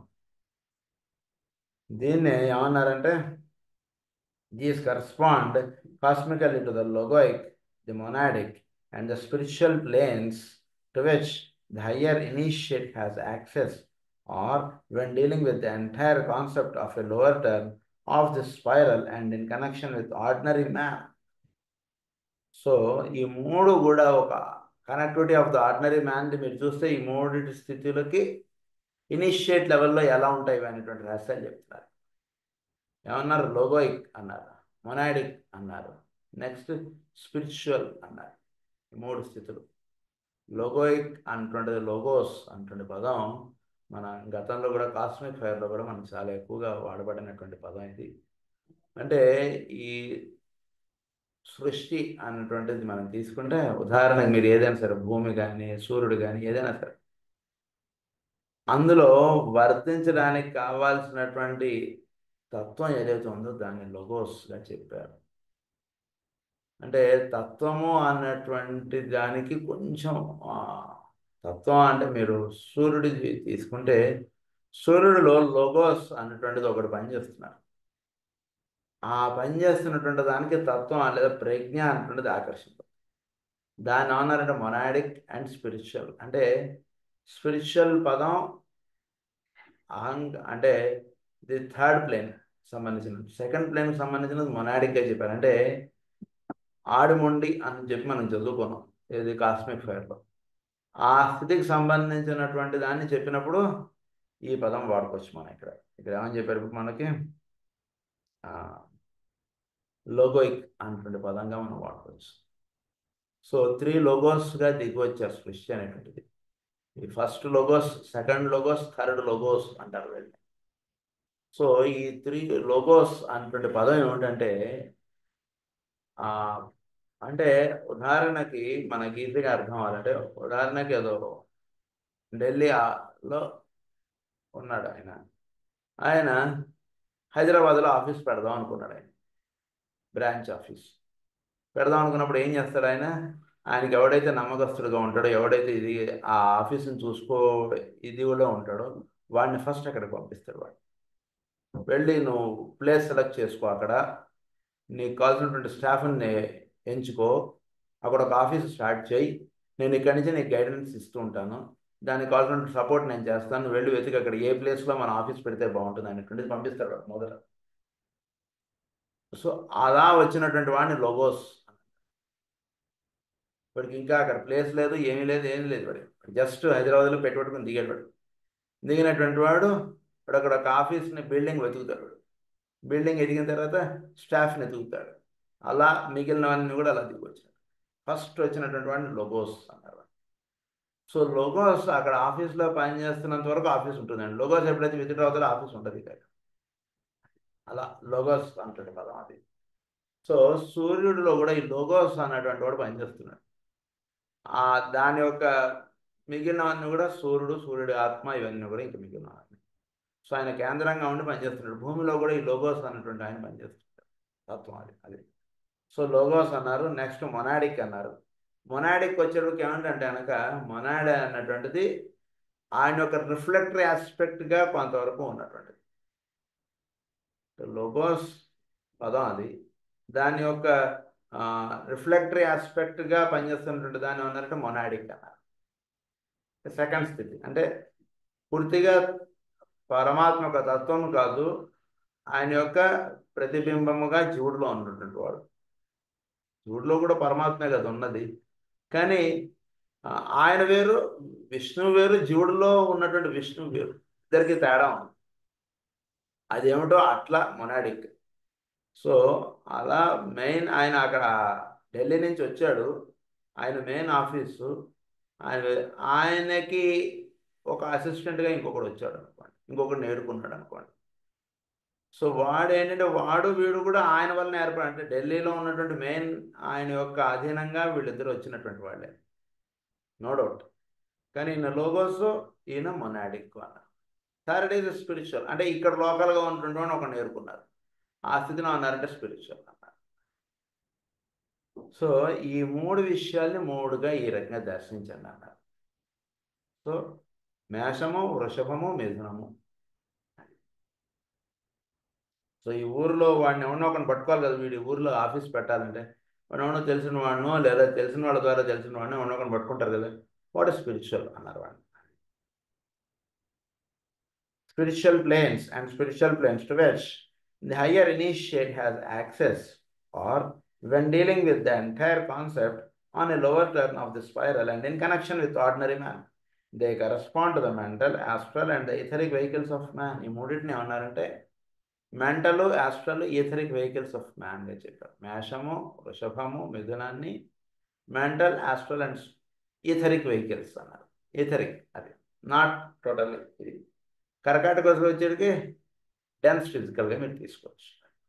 దీన్ని ఏమన్నారంటే These correspond cosmically to the logoic, the monadic, and the spiritual planes to which the higher initiate has access, or when dealing with the entire concept of a lower term of the spiral and in connection with ordinary man. So ఈ మూడు కూడా ఒక connectivity of the ordinary man మీరు చూస్తే ఈ మూడు స్థితులకి initiate లెవెల్లో ఎలా ఉంటాయి అనేటువంటి రహస్యాలు చెప్తున్నారు ఏమన్నారు లోగోయిక్ అన్నారు మొనాడిక్ అన్నారు నెక్స్ట్ స్పిరిచువల్ అన్నారు ఈ మూడు స్థితులు లోగోయిక్ అంటుండే లోగోస్ అంటుండే పదం మన గతంలో కూడా కాస్మిక్ ఫైర్లో కూడా మనకు చాలా ఎక్కువగా వాడబడినటువంటి పదం ఇది అంటే ఈ సృష్టి అన్నటువంటిది మనం తీసుకుంటే ఉదాహరణకు మీరు ఏదైనా సరే భూమి కానీ సూర్యుడు కానీ ఏదైనా సరే అందులో వర్తించడానికి కావాల్సినటువంటి తత్వం ఏదైతే ఉందో దాన్ని లొగోస్గా చెప్పారు అంటే తత్వము అన్నటువంటి దానికి కొంచెం ఆ, తత్వం అంటే మీరు సూర్యుడి తీసుకుంటే సూర్యుడిలో లోగోస్ అన్నటువంటిది ఒకటి పనిచేస్తున్నారు ఆ పనిచేస్తున్నటువంటి దానికి తత్వం లేదా ప్రజ్ఞ అన్నటువంటిది ఆకర్షించదు దాన్ని ఏమన్నారంటే మొనాడిక్ అండ్ స్పిరిచువల్ అంటే స్పిరిచువల్ పదం అహంగ అంటే ఇది థర్డ్ ప్లేన్ సంబంధించిన సెకండ్ ప్లేన్కి సంబంధించినది మొనాడిక్గా చెప్పారు అంటే ఆడిమొండి అని చెప్పి మనం చదువుకున్నాం ఇది కాస్మిక్ ఫైర్లో ఆ స్థితికి సంబంధించినటువంటి దాన్ని చెప్పినప్పుడు ఈ పదం వాడుకోవచ్చు మనం ఇక్కడ ఇక్కడ ఏమని చెప్పారు ఇప్పుడు మనకి లోగోయిక్ అనేటువంటి పదంగా మనం వాడుకోవచ్చు సో త్రీ లోగోస్గా దిగి వచ్చారు సృష్టి అనేటువంటిది ఈ first logos second logos third logos అంటారు వీళ్ళు సో ఈ త్రీ లోగోస్ అనేటువంటి పదం ఏమిటంటే ఆ, అంటే ఉదాహరణకి మనకి ఈజీగా అర్థం అవ్వాలంటే ఉదాహరణకి ఏదో ఢిల్లీ ఆ- లో ఉన్నాడు ఆయన ఆయన హైదరాబాద్లో ఆఫీస్ పెడదాం అనుకున్నాడు ఆయన బ్రాంచ్ ఆఫీస్ పెడదాం అనుకున్నప్పుడు ఏం చేస్తాడు ఆయన ఆయనకి ఎవడైతే నమ్మకస్తుడుగా ఉంటాడో ఎవడైతే ఇది ఆ ఆఫీస్ని చూసుకో ఇది కూడా ఉంటాడో వాడిని ఫస్ట్ అక్కడికి పంపిస్తాడు వాడు వెళ్ళి నువ్వు ప్లేస్ సెలెక్ట్ చేసుకో అక్కడ నీకు కావాల్సినటువంటి స్టాఫ్ని ఎంచుకో అక్కడ ఒక ఆఫీస్ స్టార్ట్ చేయి నేను ఇక్కడి నుంచి నీకు గైడెన్స్ ఇస్తూ ఉంటాను దానికి కావాల్సిన సపోర్ట్ నేను చేస్తాను నువ్వు వెళ్ళి వెతికి అక్కడ ఏ ప్లేస్లో మన ఆఫీస్ పెడితే బాగుంటుంది అనేటువంటిది పంపిస్తాడు వాడు మొదట సో అలా వచ్చినటువంటి వాడిని లోగోస్ వాడికి ఇంకా అక్కడ ప్లేస్ లేదు ఏమీ లేదు ఏమీ లేదు వాడు జస్ట్ హైదరాబాద్లో పెట్టుబడుకుని దిగాడు వాడు దిగినటువంటి వాడు వాడు అక్కడ ఒక ఆఫీస్ని బిల్డింగ్ వెతుకుతాడు వాడు బిల్డింగ్ ఎదిగిన తర్వాత స్టాఫ్ని ఎదుగుతాడు అలా మిగిలినవన్నీ కూడా అలా దిగొచ్చాడు ఫస్ట్ వచ్చినటువంటి వాడిని లోగోస్ అన్నారు సో లోగోస్ అక్కడ ఆఫీస్లో పనిచేస్తున్నంత వరకు ఆఫీస్ ఉంటుందండి లోగోస్ ఎప్పుడైతే విజిట్ అవుతారో ఆఫీస్ ఉంటుంది ఇక అలా లోగోస్ అంటాడు పదం అది సో సూర్యుడిలో కూడా ఈ లోగోస్ అన్నటువంటి వాడు పనిచేస్తున్నాడు ఆ దాని యొక్క మిగిలినవన్నీ కూడా సూర్యుడు సూర్యుడి ఆత్మ ఇవన్నీ కూడా ఇంకా మిగిలినవన్నీ సో ఆయన కేంద్రంగా ఉండి పనిచేస్తున్నాడు భూమిలో కూడా ఈ లోగోస్ అన్నటువంటి ఆయన పనిచేస్తున్నాడు తత్వం అది అది సో లోగోస్ అన్నారు నెక్స్ట్ మొనాడిక్ అన్నారు మొనాడిక్ వచ్చేటప్పుడు ఏమంటే కనుక మొనాడ్ అన్నటువంటిది ఆయన యొక్క రిఫ్లెక్టరీ ఆస్పెక్ట్గా కొంతవరకు ఉన్నటువంటిది లోగోస్ పదం అది దాని యొక్క రిఫ్లెక్టరీ ఆస్పెక్ట్గా పనిచేస్తున్నటువంటి దాన్ని ఉన్నారంటే మొనాడిక్ అన్నారు సెకండ్ స్థితి అంటే పూర్తిగా పరమాత్మ యొక్క తత్వం కాదు ఆయన యొక్క ప్రతిబింబముగా జీవుడిలో ఉన్నటువంటి వాడు జీవుడిలో కూడా పరమాత్మే కదా ఉన్నది కానీ ఆయన వేరు విష్ణువు వేరు జీవుడిలో ఉన్నటువంటి విష్ణువు వేరు ఇద్దరికి తేడా ఉంది అదేమిటో అట్లా మొనాడిక్ సో అలా మెయిన్ ఆయన అక్కడ ఢిల్లీ నుంచి వచ్చాడు ఆయన మెయిన్ ఆఫీసు ఆయన ఆయనకి ఒక అసిస్టెంట్గా ఇంకొకడు వచ్చాడు అనుకోండి ఇంకొకటి నేర్చుకున్నాడు అనుకోండి సో వాడు ఏంటంటే వాడు వీడు కూడా ఆయన వల్ల ఏర్పడి అంటే ఢిల్లీలో ఉన్నటువంటి మెయిన్ ఆయన యొక్క అధీనంగా వీళ్ళిద్దరు వచ్చినటువంటి వాళ్ళే నో డౌట్ కానీ ఈయన లోగోస్ ఈయన మొనాడిక్ అన్న థర్డ్ ఈజ్ స్పిరిచువల్ అంటే ఇక్కడ లోకల్గా ఉన్నటువంటి వాడిని ఒక నేర్చుకున్నారు ఆ స్థితిలో ఉన్నారంటే స్పిరిచువల్ అన్నారు సో ఈ మూడు విషయాల్ని మూడుగా ఈ రకంగా దర్శించండి అన్నారు సో మేషము వృషభము మిథునము సో ఈ ఊరిలో వాడిని ఎవరినో ఒకరిని పట్టుకోవాలి కదా వీడి ఊరిలో ఆఫీస్ పెట్టాలంటే వాడు ఎవరినో తెలిసిన వాడినో లేదా తెలిసిన వాళ్ళ ద్వారా తెలిసిన వాడిని ఎవరినో ఒకరిని పట్టుకుంటారు కదా వాడు స్పిరిచువల్ అన్నారు వాడిని spiritual planes and spiritual planes to which the higher initiate has access or when dealing with the entire concept on a lower turn of the spiral and in connection with ordinary man. They correspond to the mental, astral and the etheric vehicles of man. ఈ మూడింటిని ఏమన్నారంటే mental astral etheric vehicles of మ్యాన్గా చెప్పారు మేషము వృషభము మిథునాన్ని mental astral and etheric vehicles అన్నారు etheric అది నాట్ టోటల్లీ ఇది కర్కాటక కోసం వచ్చేటికి డెన్స్ ఫిజికల్గా మీరు తీసుకోవచ్చు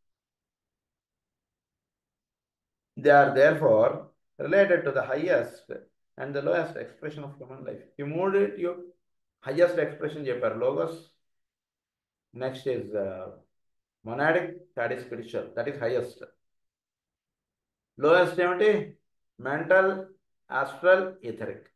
they are there far related to the highest and the lowest expression of human life ఈ మూడు హయ్యెస్ట్ ఎక్స్ప్రెషన్ చెప్పారు logos next is monadic that is spiritual that is highest lowest ఏమిటి మెంటల్ ఆస్ట్రల్ ఈథరిక్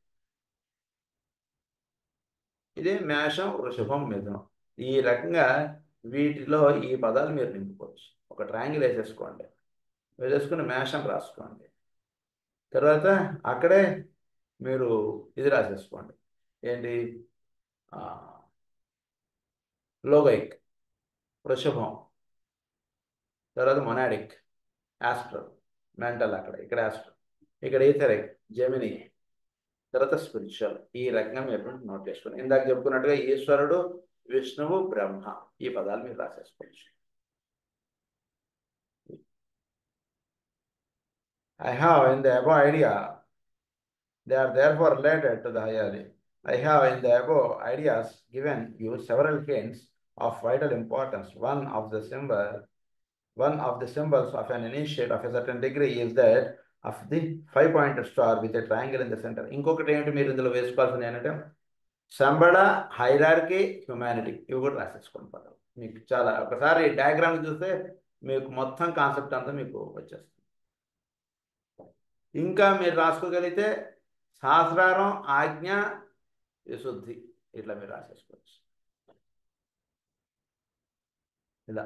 ఇది మేషం వృషభం మిథునం ఈ రకంగా వీటిలో ఈ పదాలు మీరు నింపుకోవచ్చు ఒక ట్రయాంగిల్ వేసేసుకోండి వేసేసుకుని మేషం రాసుకోండి తర్వాత అక్కడే మీరు ఇది రాసేసుకోండి ఏంటి లోగైక్ వృషభం తర్వాత మొనాడిక్ ఆస్ట్రల్ మెంటల్ అక్కడ ఇక్కడ ఆస్ట్రల్ ఇక్కడ ఈథరిక్ జెమిని తర్వాత స్పిరిచువల్ ఈ రకంగా మీరు నోట్ చేసుకోండి ఇందాక చెప్పుకున్నట్టుగా ఈశ్వరుడు విష్ణువు బ్రహ్మ ఈ పదాలు మీరు రాసేసుకోవచ్చు I have in the above idea they are there far related to the higher I have in the above ideas given you several hints of vital importance one of the symbol one of the symbols of an initiate of a certain degree is that of the five pointed star with a triangle in the centre ఇంకొకటి ఏంటి మీరు ఇందులో వేసుకోవాల్సింది ఏంటంటే సంబడ hierarchy humanity ఇవి కూడా రాసేసుకోండి పదాలు మీకు చాలా ఒకసారి డయాగ్రామ్ చూస్తే మీకు మొత్తం కాన్సెప్ట్ అంతా మీకు వచ్చేస్తుంది ఇంకా మీరు రాసుకోగలిగితే సహస్రారం ఆజ్ఞ విశుద్ధి ఇట్లా మీరు రాసేసుకోవచ్చు ఇలా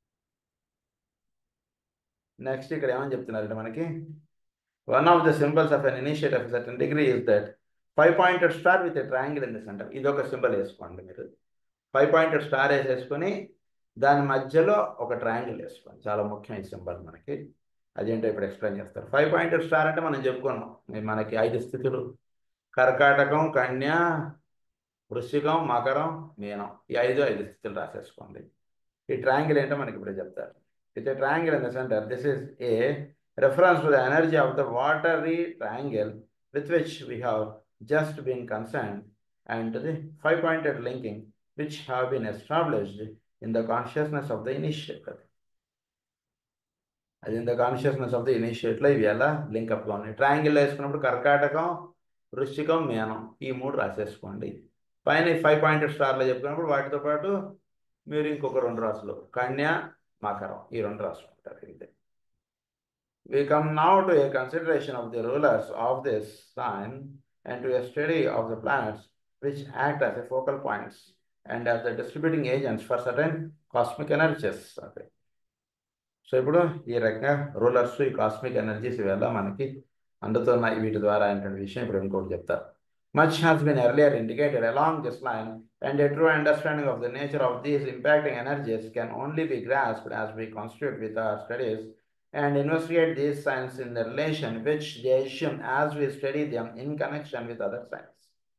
నెక్స్ట్ ఇక్కడ ఏమని చెప్తున్నారంటే మనకి one of the symbols of an initiate of certain degree is that five pointed star with triangle in the centre ఇది ఒక సింబల్ వేసుకోండి మీరు ఫైవ్ పాయింటెడ్ స్టార్ వేసేసుకొని దాని మధ్యలో ఒక ట్రయాంగిల్ వేసుకోండి చాలా ముఖ్యమైన సింబల్ మనకి అదేంటో ఇప్పుడు ఎక్స్ప్లెయిన్ చేస్తారు ఫైవ్ పాయింటెడ్ స్టార్ అంటే మనం చెప్పుకున్నాం మనకి ఐదు స్థితులు కర్కాటకం కన్య వృశ్చికం మకరం మీనం ఈ ఐదు ఐదు స్థితులు రాసేసుకోండి ఈ ట్రయాంగిల్ ఏంటో మనకి ఇప్పుడే చెప్తారు With a triangle in the center, this is a reference to the energy of the watery triangle with which we have just been concerned and to the five-pointed linking which have been established in the consciousness of the initiator. అది in the consciousness of the ఇనిషియేట్లో ఇవి ఎలా లింకప్గా ఉన్నాయి triangle వేసుకున్నప్పుడు కర్కాటకం వృశ్చికం మేనం ఈ మూడు రాసేసుకోండి పైన ఫైవ్ పాయింటెడ్ స్టార్లో చెప్పుకున్నప్పుడు వాటితో పాటు మీరు ఇంకొక రెండు రాసులు కన్య మకరం ఈ రెండు రాసుకుంటారు ఇది We come now to a consideration of the rulers of this sign and to a study of the planets which act as a focal points and as the distributing agents for certain cosmic energies. Okay. So ఇప్పుడు ఈ రకంగా rulers ఈ cosmic energies ఇవల్ల మనకి అందుతున్నాయి వీటి ద్వారా అనేటువంటి విషయం ఇప్పుడు ఇంకోటి చెప్తారు much has been earlier indicated along this line and a true understanding of the nature of these impacting energies can only be grasped as we constitute with our studies and investigate these signs in the relation which they assume as we study them in connection with other signs.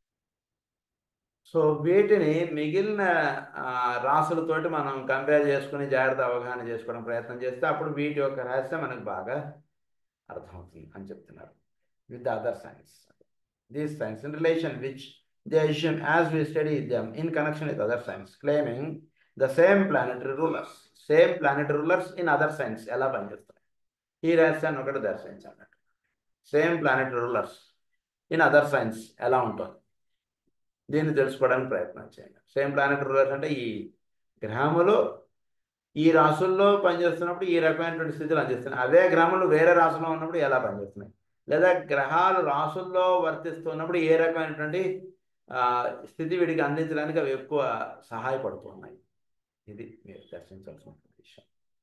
So వీటిని మిగిలిన రాసులతోటి మనం compare చేసుకుని జాగ్రత్త అవగాహన చేసుకోవడం ప్రయత్నం చేస్తే అప్పుడు వీటి యొక్క రహస్యం మనకు బాగా అర్థమవుతుంది అని చెప్తున్నారు with the other signs these signs in relation which they assume as we study them in connection with other signs claiming the same planetary rulers same planetary rulers in other signs ఎలా పనిచేస్తాయి ఈ రహస్యాన్ని ఒకటి దర్శించాలన్నట్టు same planet rulers in other signs ఎలా ఉంటుంది దీన్ని తెలుసుకోవడానికి ప్రయత్నం చేయండి సేమ్ ప్లానెట్ రూలర్స్ అంటే ఈ గ్రహములు ఈ రాసుల్లో పనిచేస్తున్నప్పుడు ఈ రకమైనటువంటి స్థితిలో అందిస్తున్నాయి అదే గ్రహములు వేరే రాసుల్లో ఉన్నప్పుడు ఎలా పనిచేస్తున్నాయి లేదా గ్రహాలు రాసుల్లో వర్తిస్తున్నప్పుడు ఏ రకమైనటువంటి స్థితి వీడికి అందించడానికి అవి ఎక్కువ సహాయపడుతున్నాయి ఇది మీరు దర్శించాల్సిన విషయం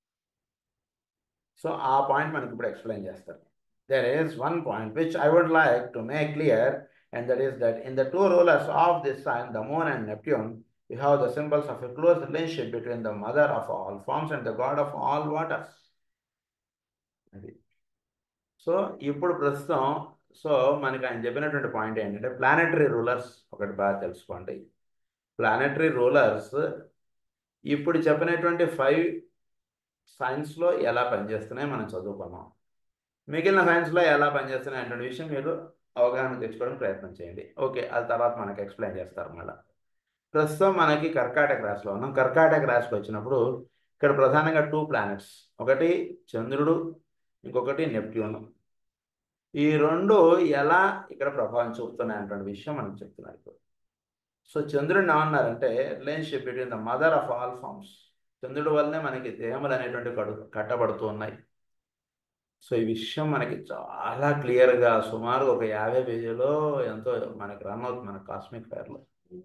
సో ఆ పాయింట్ మనకి ఇప్పుడు ఎక్స్ప్లెయిన్ చేస్తారు there is one point which I would like to make clear and that is that in the two rulers of this sign the Moon and Neptune you have the symbols of a close relationship between the mother of all forms and the God of all waters అది so ఇప్పుడు ప్రస్తుతం so మనకి ఆయన చెప్పినటువంటి point ఏంటంటే planetary rulers ఒకటి బాగా తెలుసుకోండి ప్లానెటరీ రూలర్స్ ఇప్పుడు చెప్పినటువంటి ఫైవ్ సైన్స్లో ఎలా పనిచేస్తున్నాయి మనం చదువుకున్నాం మిగిలిన సైన్స్లో ఎలా పనిచేస్తున్నాయి అనే విషయం మీరు అవగాహన తెచ్చుకోవడం ప్రయత్నం చేయండి ఓకే అది తర్వాత మనకి ఎక్స్ప్లెయిన్ చేస్తారు మళ్ళీ ప్రస్తుతం మనకి కర్కాటక రాశిలో ఉన్నాం కర్కాటక రాశికి వచ్చినప్పుడు ఇక్కడ ప్రధానంగా టూ ప్లానెట్స్ ఒకటి చంద్రుడు ఇంకొకటి నెప్ట్యూన్ ఈ రెండు ఎలా ఇక్కడ ప్రభావం చూపుతున్నాయి అన్నటువంటి విషయం మనకు చెప్తున్నారు ఇప్పుడు సో చంద్రుడిని ఏమన్నారంటే relationship between the mother of all forms చంద్రుడి వల్లనే మనకి దేహములు అనేటువంటి కడు కట్టబడుతూ ఉన్నాయి సో ఈ విషయం మనకి చాలా క్లియర్గా సుమారు ఒక యాభై పేజీలో ఎంతో మనకి రన్ అవుతుంది మన కాస్మిక్ ఫైర్లో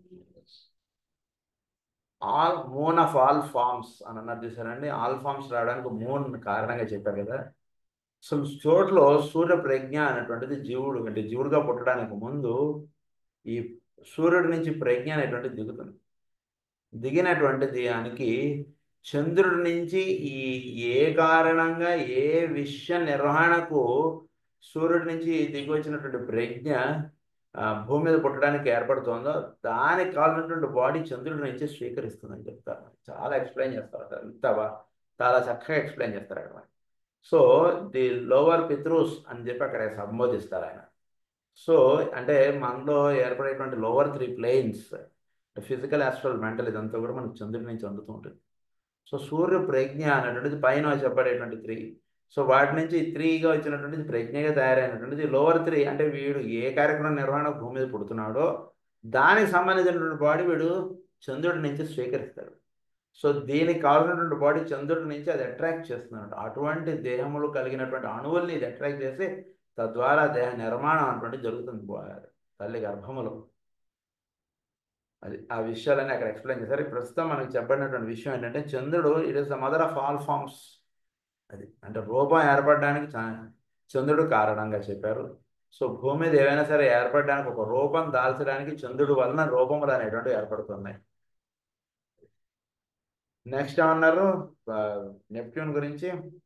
all Moon of all forms అని అన్నారు చూసారండి ఆల్ ఫార్మ్స్ రావడానికి మూన్ కారణంగా చెప్పారు కదా అసలు చోట్లో సూర్య ప్రజ్ఞ అనేటువంటిది జీవుడు అంటే జీవుడుగా పుట్టడానికి ముందు ఈ సూర్యుడి నుంచి ప్రజ్ఞ అనేటువంటిది దిగుతుంది దిగినటువంటి దానికి చంద్రుడి నుంచి ఈ ఏ కారణంగా ఏ విషయ నిర్వహణకు సూర్యుడి నుంచి దిగి వచ్చినటువంటి ప్రజ్ఞ భూమి మీద పుట్టడానికి ఏర్పడుతుందో దానికి కావాల్సినటువంటి బాడీ చంద్రుడి నుంచి స్వీకరిస్తుందని చెప్తారు చాలా ఎక్స్ప్లెయిన్ చేస్తారు అంత చాలా చక్కగా ఎక్స్ప్లెయిన్ చేస్తారు అక్కడ సో ది లోవర్ పిత్రూస్ అని చెప్పి అక్కడ సంబోధిస్తారు ఆయన సో అంటే మనలో ఏర్పడేటువంటి lower three planes physical astral mental ఇదంతా కూడా మనకు చంద్రుడి నుంచి అందుతూ ఉంటుంది సో సూర్య ప్రజ్ఞ అనేటువంటిది పైన చెప్పబడేటువంటి త్రీ సో వాటి నుంచి త్రీగా వచ్చినటువంటిది ప్రజ్ఞగా తయారైనటువంటిది లోవర్ త్రీ అంటే వీడు ఏ కార్యక్రమం నిర్వహణ భూమి మీద పుడుతున్నాడో దానికి సంబంధించినటువంటి బాడీ వీడు చంద్రుడి నుంచి స్వీకరిస్తాడు సో దీనికి కావాల్సినటువంటి బాడీ చంద్రుడి నుంచి అది అట్రాక్ట్ చేస్తున్నాడు అటువంటి దేహములు కలిగినటువంటి అణువుల్ని ఇది అట్రాక్ట్ చేసి తద్వారా దేహ నిర్మాణం అటువంటి జరుగుతుంది తల్లి గర్భములో అది ఆ విషయాలన్నీ అక్కడ ఎక్స్ప్లెయిన్ చేశారు ప్రస్తుతం మనకు చెప్పబడినటువంటి విషయం ఏంటంటే చంద్రుడు it is the mother of all forms అది అంటే రూపం ఏర్పడడానికి చంద్రుడు కారణంగా చెప్పారు సో భూమి మీద ఏవైనా సరే ఏర్పడడానికి ఒక రూపం దాల్చడానికి చంద్రుడు వలన రూపములు అనేటువంటివి ఏర్పడుతున్నాయి నెక్స్ట్ ఏమన్నారు నెప్ట్యూన్ గురించి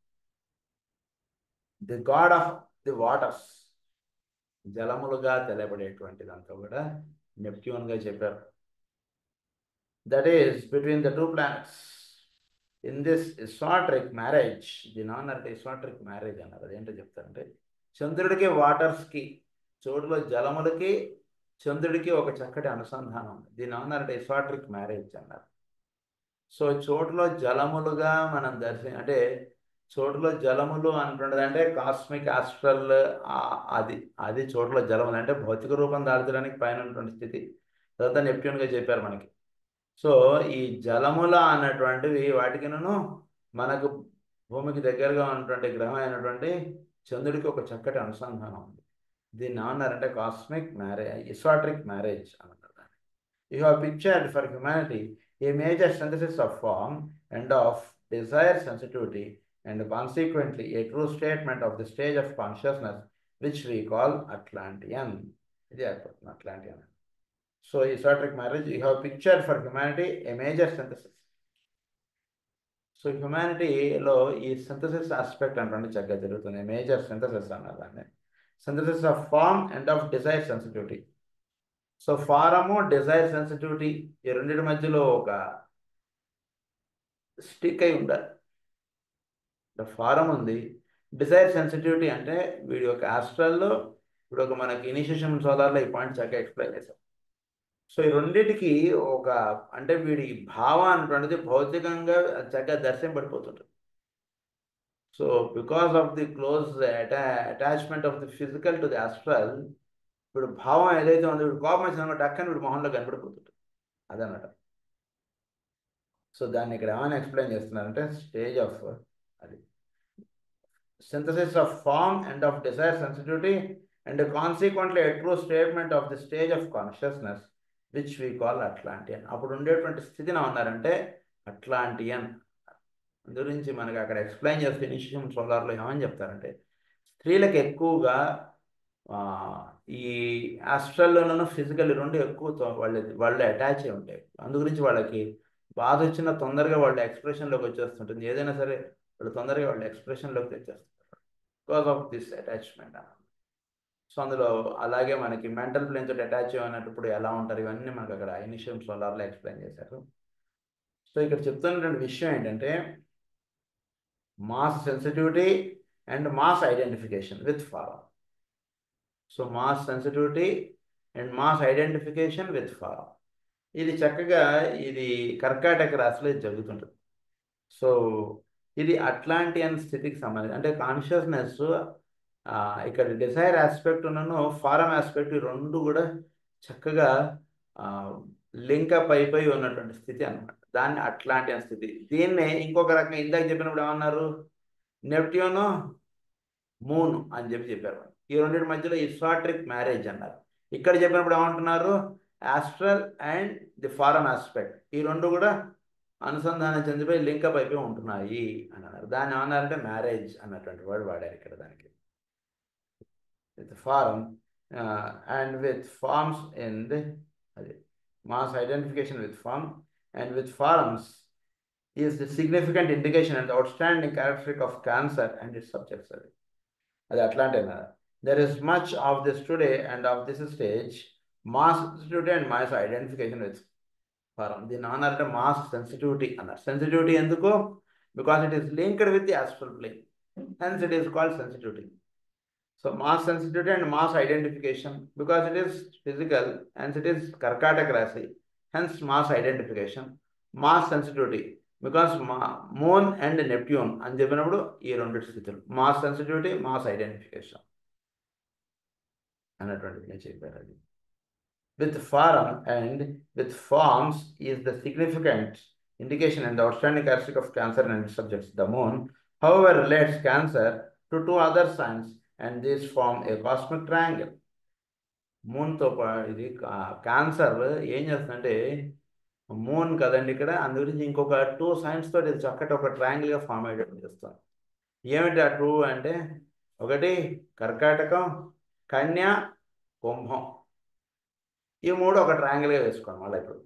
the God of the waters జలములుగా తెలియబడేటువంటిదంతా కూడా నెప్ట్యూన్గా చెప్పారు that is between the two planets in this esoteric marriage దీని అన్నారంటే ఇస్వాట్రిక్ మ్యారేజ్ అన్నారు అదేంటో చెప్తారంటే చంద్రుడికి వాటర్స్కి చోటులో జలములకి చంద్రుడికి ఒక చక్కటి అనుసంధానం ఉంది దీని అన్నారంటే ఇస్వాట్రిక్ మ్యారేజ్ అన్నారు సో చోటులో జలములుగా మనం దర్శన అంటే చోటులో జలములు అంటున్నది అంటే కాస్మిక్ ఆస్ట్రల్ అది అది చోటులో జలములు అంటే భౌతిక రూపం దాల్చడానికి పైన ఉన్నటువంటి స్థితి తర్వాత నెప్ట్యూన్గా చెప్పారు మనకి సో ఈ జలముల అన్నటువంటివి వాటికిను మనకు భూమికి దగ్గరగా ఉన్నటువంటి గ్రహం అయినటువంటి చంద్రుడికి ఒక చక్కటి అనుసంధానం ఉంది దీన్ని ఏమన్నారంటే కాస్మిక్ మ్యారేజ్ ఇస్వాట్రిక్ మ్యారేజ్ అన్నారు you have pictured for humanity a major synthesis of form and of desire sensitivity and consequently a true statement of the stage of consciousness which we call Atlantean ఇది అయిపోతుంది Atlantean so esoteric marriage you have picture for humanity a major synthesis so హ్యుమానిటీలో ఈ synthesis aspect అంటే చక్కగా జరుగుతుంది major synthesis అన్నారు దాన్ని synthesis of form and of desire sensitivity so form desire sensitivity ఈ రెండింటి మధ్యలో ఒక స్టిక్ అయి ఉండాలి ఫారం ఉంది డిజైర్ సెన్సిటివిటీ అంటే వీడి యొక్క ఆస్ట్రల్లో ఇప్పుడు ఒక మనకి ఇనిషియేషన్ సోదార్లో ఈ పాయింట్ చక్కగా ఎక్స్ప్లెయిన్ చేశాం సో ఈ రెండింటికి ఒక అంటే వీడి భావం అనేటువంటిది భౌతికంగా చక్కగా దర్శనపడిపోతుంటుంది so because of the close అటా attachment of the physical to the astral ఇప్పుడు భావం ఏదైతే ఉందో వీడు కోపం వచ్చిన టక్కని వీడు మొహంలో కనపడిపోతుంది అదన్నమాట సో దాన్ని ఇక్కడ ఏమైనా ఎక్స్ప్లెయిన్ చేస్తున్నారంటే స్టేజ్ ఆఫ్ అది synthesis of form and of desire sensitivity and consequently a true statement of the stage of consciousness which we call Atlantean అప్పుడు ఉండేటువంటి స్థితిని ఉన్నారంటే అట్లాంటియన్ గురించి మనకి అక్కడ ఎక్స్ప్లెయిన్ చేస్తే ఇనిషియం సోలార్లో ఏమని చెప్తారంటే స్త్రీలకు ఎక్కువగా ఈ ఆస్ట్రల్లోనూ ఫిజికల్ రెండు ఎక్కువ వాళ్ళ వాళ్ళు అటాచ్ అయి ఉంటాయి అందు గురించి వాళ్ళకి బాధ వచ్చిన తొందరగా వాళ్ళ ఎక్స్ప్రెషన్లోకి వచ్చేస్తుంటుంది ఏదైనా సరే వాళ్ళు తొందరగా వాళ్ళ ఎక్స్ప్రెషన్లోకి తెచ్చేస్తారు బికాస్ ఆఫ్ దిస్ అటాచ్మెంట్ అన్నమాట సో అందులో అలాగే మనకి మెంటల్ ప్లేన్ తోటి అటాచ్ అయినప్పుడు ఎలా ఉంటారు ఇవన్నీ మనకు అక్కడ ఇనిషియం సోలార్లో ఎక్స్ప్లెయిన్ చేశారు సో ఇక్కడ చెప్తున్నటువంటి విషయం ఏంటంటే mass sensitivity and mass identification with form so mass sensitivity and mass identification with form ఇది చక్కగా ఇది కర్కాటక రాశిలో ఇది జరుగుతుంటుంది సో ఇది అట్లాంటియన్ స్థితికి సంబంధించి అంటే కాన్షియస్నెస్ ఇక్కడ డిజైర్ ఆస్పెక్ట్ ఉన్నను ఫారం ఆస్పెక్ట్ రెండు కూడా చక్కగా లింకప్ అయిపోయి ఉన్నటువంటి స్థితి అనమాట దాన్ని అట్లాంటి స్థితి దీన్నే ఇంకొక రకంగా ఇందాక చెప్పినప్పుడు ఏమన్నారు నెప్ట్యూను మూన్ అని చెప్పి చెప్పారు ఈ రెండింటి మధ్యలో ఇస్వాట్రిక్ మ్యారేజ్ అన్నారు ఇక్కడ చెప్పినప్పుడు ఏమంటున్నారు astral and the form aspect ఈ రెండు కూడా అనుసంధానం చెందిపోయి లింకప్ అయిపోయి ఉంటున్నాయి అని అన్నారు దాన్ని ఏమన్నారంటే మ్యారేజ్ అన్నటువంటి వర్డ్ వాడారు ఇక్కడ దానికి with form and with forms in the అది mass identification with form and with forms is the significant indication and outstanding characteristic of Cancer and its subjects అది అది అట్లాంటి there is much of this today and of this stage mass sensitivity and mass identification with form దీన్ని అన్నారంటే mass sensitivity అన్నారు sensitivity ఎందుకు because it is linked with the astral plane hence it is called sensitivity so mass sensitivity and mass identification because it is physical hence it is కర్కాటక రాశి hence mass identification mass sensitivity because మా moon and Neptune అని చెప్పినప్పుడు ఈ రెండు స్థితులు mass sensitivity mass identification అన్నటువంటిది నేను చెప్పారు అది with forum and with forms is the significant indication and the outstanding characteristic of cancer and its subjects. The moon, however, relates cancer to two other signs and these form a cosmic triangle. మూన్తో ఇది cancer ఏం చేస్తుందంటే moon కదండి ఇక్కడ అందు గురించి ఇంకొక two science తోటి ఇది చక్కటి ఒక ట్రయాంగిల్గా ఫామ్ అయ్యేటట్టు చేస్తాం ఏమిటి ఆ టూ అంటే ఒకటి కర్కాటకం కన్య కుంభం ఈ మూడు ఒక ట్రయాంగిల్గా వేసుకోండి మళ్ళీ ఇప్పుడు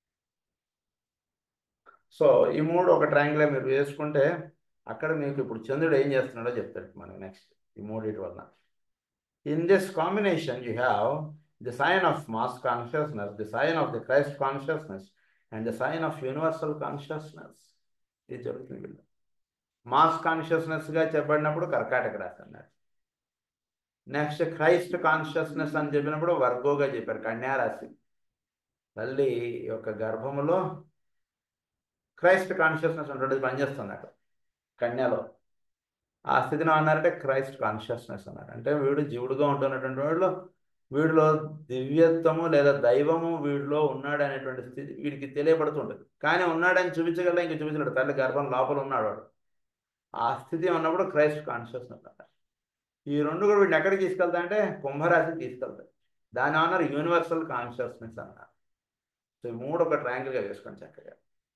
సో ఈ మూడు ఒక ట్రయాంగిల్గా మీరు వేసుకుంటే అక్కడ మీకు ఇప్పుడు చంద్రుడు ఏం చేస్తున్నాడో చెప్తాడు మనకి నెక్స్ట్ ఈ మూడింటి వల్ల in this combination you have the sign of mass consciousness the sign of the Christ consciousness and the sign of universal consciousness ఇది జరుగుతుంది వీళ్ళు మాస్ కాన్షియస్నెస్గా చెప్పబడినప్పుడు కర్కాటక రాశి అన్నారు నెక్స్ట్ క్రైస్ట్ కాన్షియస్నెస్ అని చెప్పినప్పుడు వర్గోగా చెప్పారు కన్యారాశి తల్లి యొక్క గర్భములో క్రైస్ట్ కాన్షియస్నెస్ ఉంటుంది పనిచేస్తుంది అక్కడ కన్యలో ఆ స్థితిని అన్నారంటే క్రైస్ట్ కాన్షియస్నెస్ అన్నారు అంటే వీడు జీవుడుగా ఉంటున్నటువంటి వాడిలో వీడిలో దివ్యత్వము లేదా దైవము వీడిలో ఉన్నాడు అనేటువంటి స్థితి వీడికి తెలియబడుతుంటుంది కానీ ఉన్నాడని చూపించగల ఇంక చూపించలేడు తల్లి గర్భం లోపల ఉన్నాడు వాడు ఆ స్థితి ఉన్నప్పుడు క్రైస్ట్ కాన్షియస్నెస్ అంటారు ఈ రెండు కూడా వీటిని ఎక్కడికి తీసుకెళ్తా అంటే కుంభరాశికి తీసుకెళ్తాయి దాని ఆనర్ యూనివర్సల్ కాన్షియస్నెస్ అన్నారు సో ఈ మూడు ఒక ట్రయాంగిల్గా వేసుకోండి చక్కగా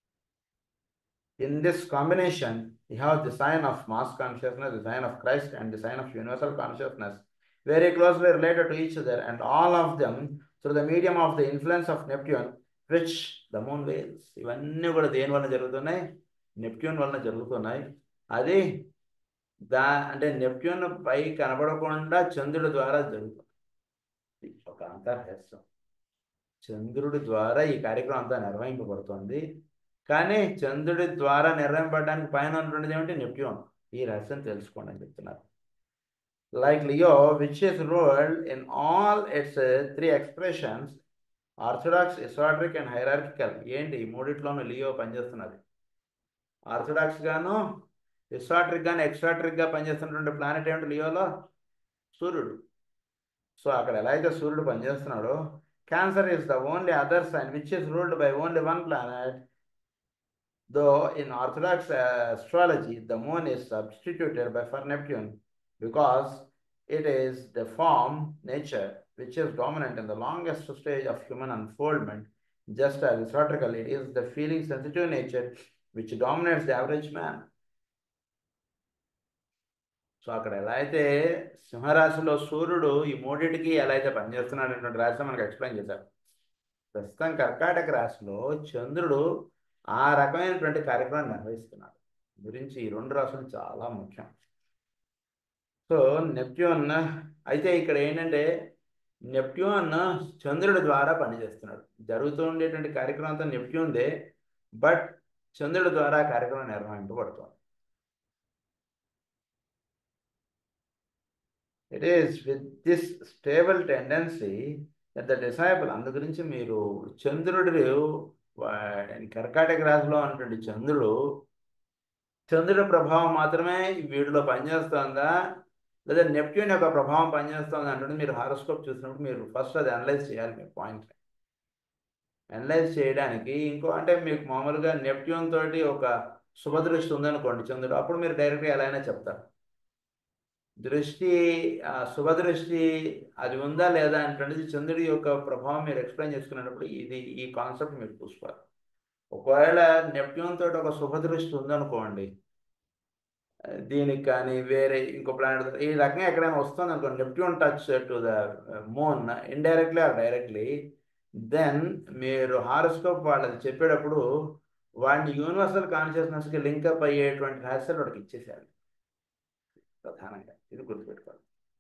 In this combination, you have the sign of mass consciousness, the sign of Christ, and the sign of universal consciousness, very closely related to each other, and all of them through the medium of the influence of Neptune, which the moon veils. ఇవన్నీ కూడా దేని వలన జరుగుతున్నాయి Neptune వలన జరుగుతున్నాయి అది దా అంటే Neptune పై కనబడకుండా చంద్రుడి ద్వారా జరుగుతుంది ఇది ఒక అంతర్హస్యం చంద్రుడి ద్వారా ఈ కార్యక్రమం అంతా నిర్వహింపబడుతుంది కానీ చంద్రుడి ద్వారా నిర్వహింపబడడానికి పైన ఉన్నటువంటిది ఏమిటి నెప్ట్యూన్ ఈ రహస్యం తెలుసుకోండి అని చెప్తున్నారు like Leo which is ruled in all its three expressions orthodox esoteric and hierarchical ఏంటి ఈ మూడిట్లోనూ లియో పనిచేస్తున్నది ఆర్థడాక్స్ గాను ఎసాట్రిక్ గాను ఎక్సాట్రిక్ గా పనిచేస్తున్నటువంటి ప్లానెట్ ఏమిటి లియోలో సూర్యుడు సో అక్కడ ఎలా అయితే సూర్యుడు పనిచేస్తున్నాడో Cancer is the only other sign which is ruled by only one planet Though in Orthodox uh, astrology, the moon is substituted by for Neptune because it is the form nature which is dominant in the longest stage of human unfoldment. Just as historically, it is the feeling sensitive nature which dominates the average man. So అక్కడ ఎలా అయితే సింహరాశిలో సూర్యుడు ఈ మూడింటికి ఎలా అయితే పనిచేస్తున్నాడు అనేటువంటి రాశి మనకు ఎక్స్ప్లెయిన్ చేశారు ప్రస్తుతం కర్కాటక రాశిలో చంద్రుడు ఆ రకమైనటువంటి కార్యక్రమాన్ని నిర్వహిస్తున్నాడు గురించి ఈ రెండు రాసులు చాలా ముఖ్యం సో నెప్ట్యూన్ అయితే ఇక్కడ ఏంటంటే నెప్ట్యూన్ చంద్రుడి ద్వారా పనిచేస్తున్నాడు జరుగుతూ ఉండేటువంటి కార్యక్రమం అంతా నెప్ట్యూన్దే బట్ చంద్రుడి ద్వారా కార్యక్రమం నిర్వహింపబడుతుంది it is with this stable tendency that the disciple అందు గురించి మీరు చంద్రుడు కర్కాటక రాశిలో ఉన్నటువంటి చంద్రుడు చంద్రుడి ప్రభావం మాత్రమే వీడిలో పనిచేస్తుందా లేదా నెప్ట్యూన్ యొక్క ప్రభావం పనిచేస్తుంది అంటే మీరు హారోస్కోప్ చూసినప్పుడు మీరు ఫస్ట్ అది అనలైజ్ చేయాలి మీ పాయింట్ అనలైజ్ చేయడానికి ఇంకో అంటే మీకు మామూలుగా నెప్ట్యూన్ తోటి ఒక శుభదృష్టి ఉందనుకోండి చంద్రుడు అప్పుడు మీరు డైరెక్ట్గా ఎలా అయినా చెప్తారు దృష్టి శుభదృష్టి అది ఉందా లేదా అంటే చంద్రుడి యొక్క ప్రభావం మీరు ఎక్స్ప్లెయిన్ చేసుకునేటప్పుడు ఇది ఈ కాన్సెప్ట్ మీరు చూసుకోవాలి ఒకవేళ నెప్ట్యూన్ తోటి ఒక శుభదృష్టి ఉందనుకోండి దీనికి కానీ వేరే ఇంకో ప్లానెట్ ఈ రకంగా ఎక్కడైనా వస్తుంది అనుకోండి Neptune touch to the moon indirectly or directly then మీరు హారోస్కోప్ వాళ్ళది చెప్పేటప్పుడు వాడిని యూనివర్సల్ కాన్షియస్నెస్కి లింకప్ అయ్యేటువంటి రహస్యాలు వాడికి ఇచ్చేసేయాలి ప్రధానంగా ఇది గుర్తుపెట్టుకోవాలి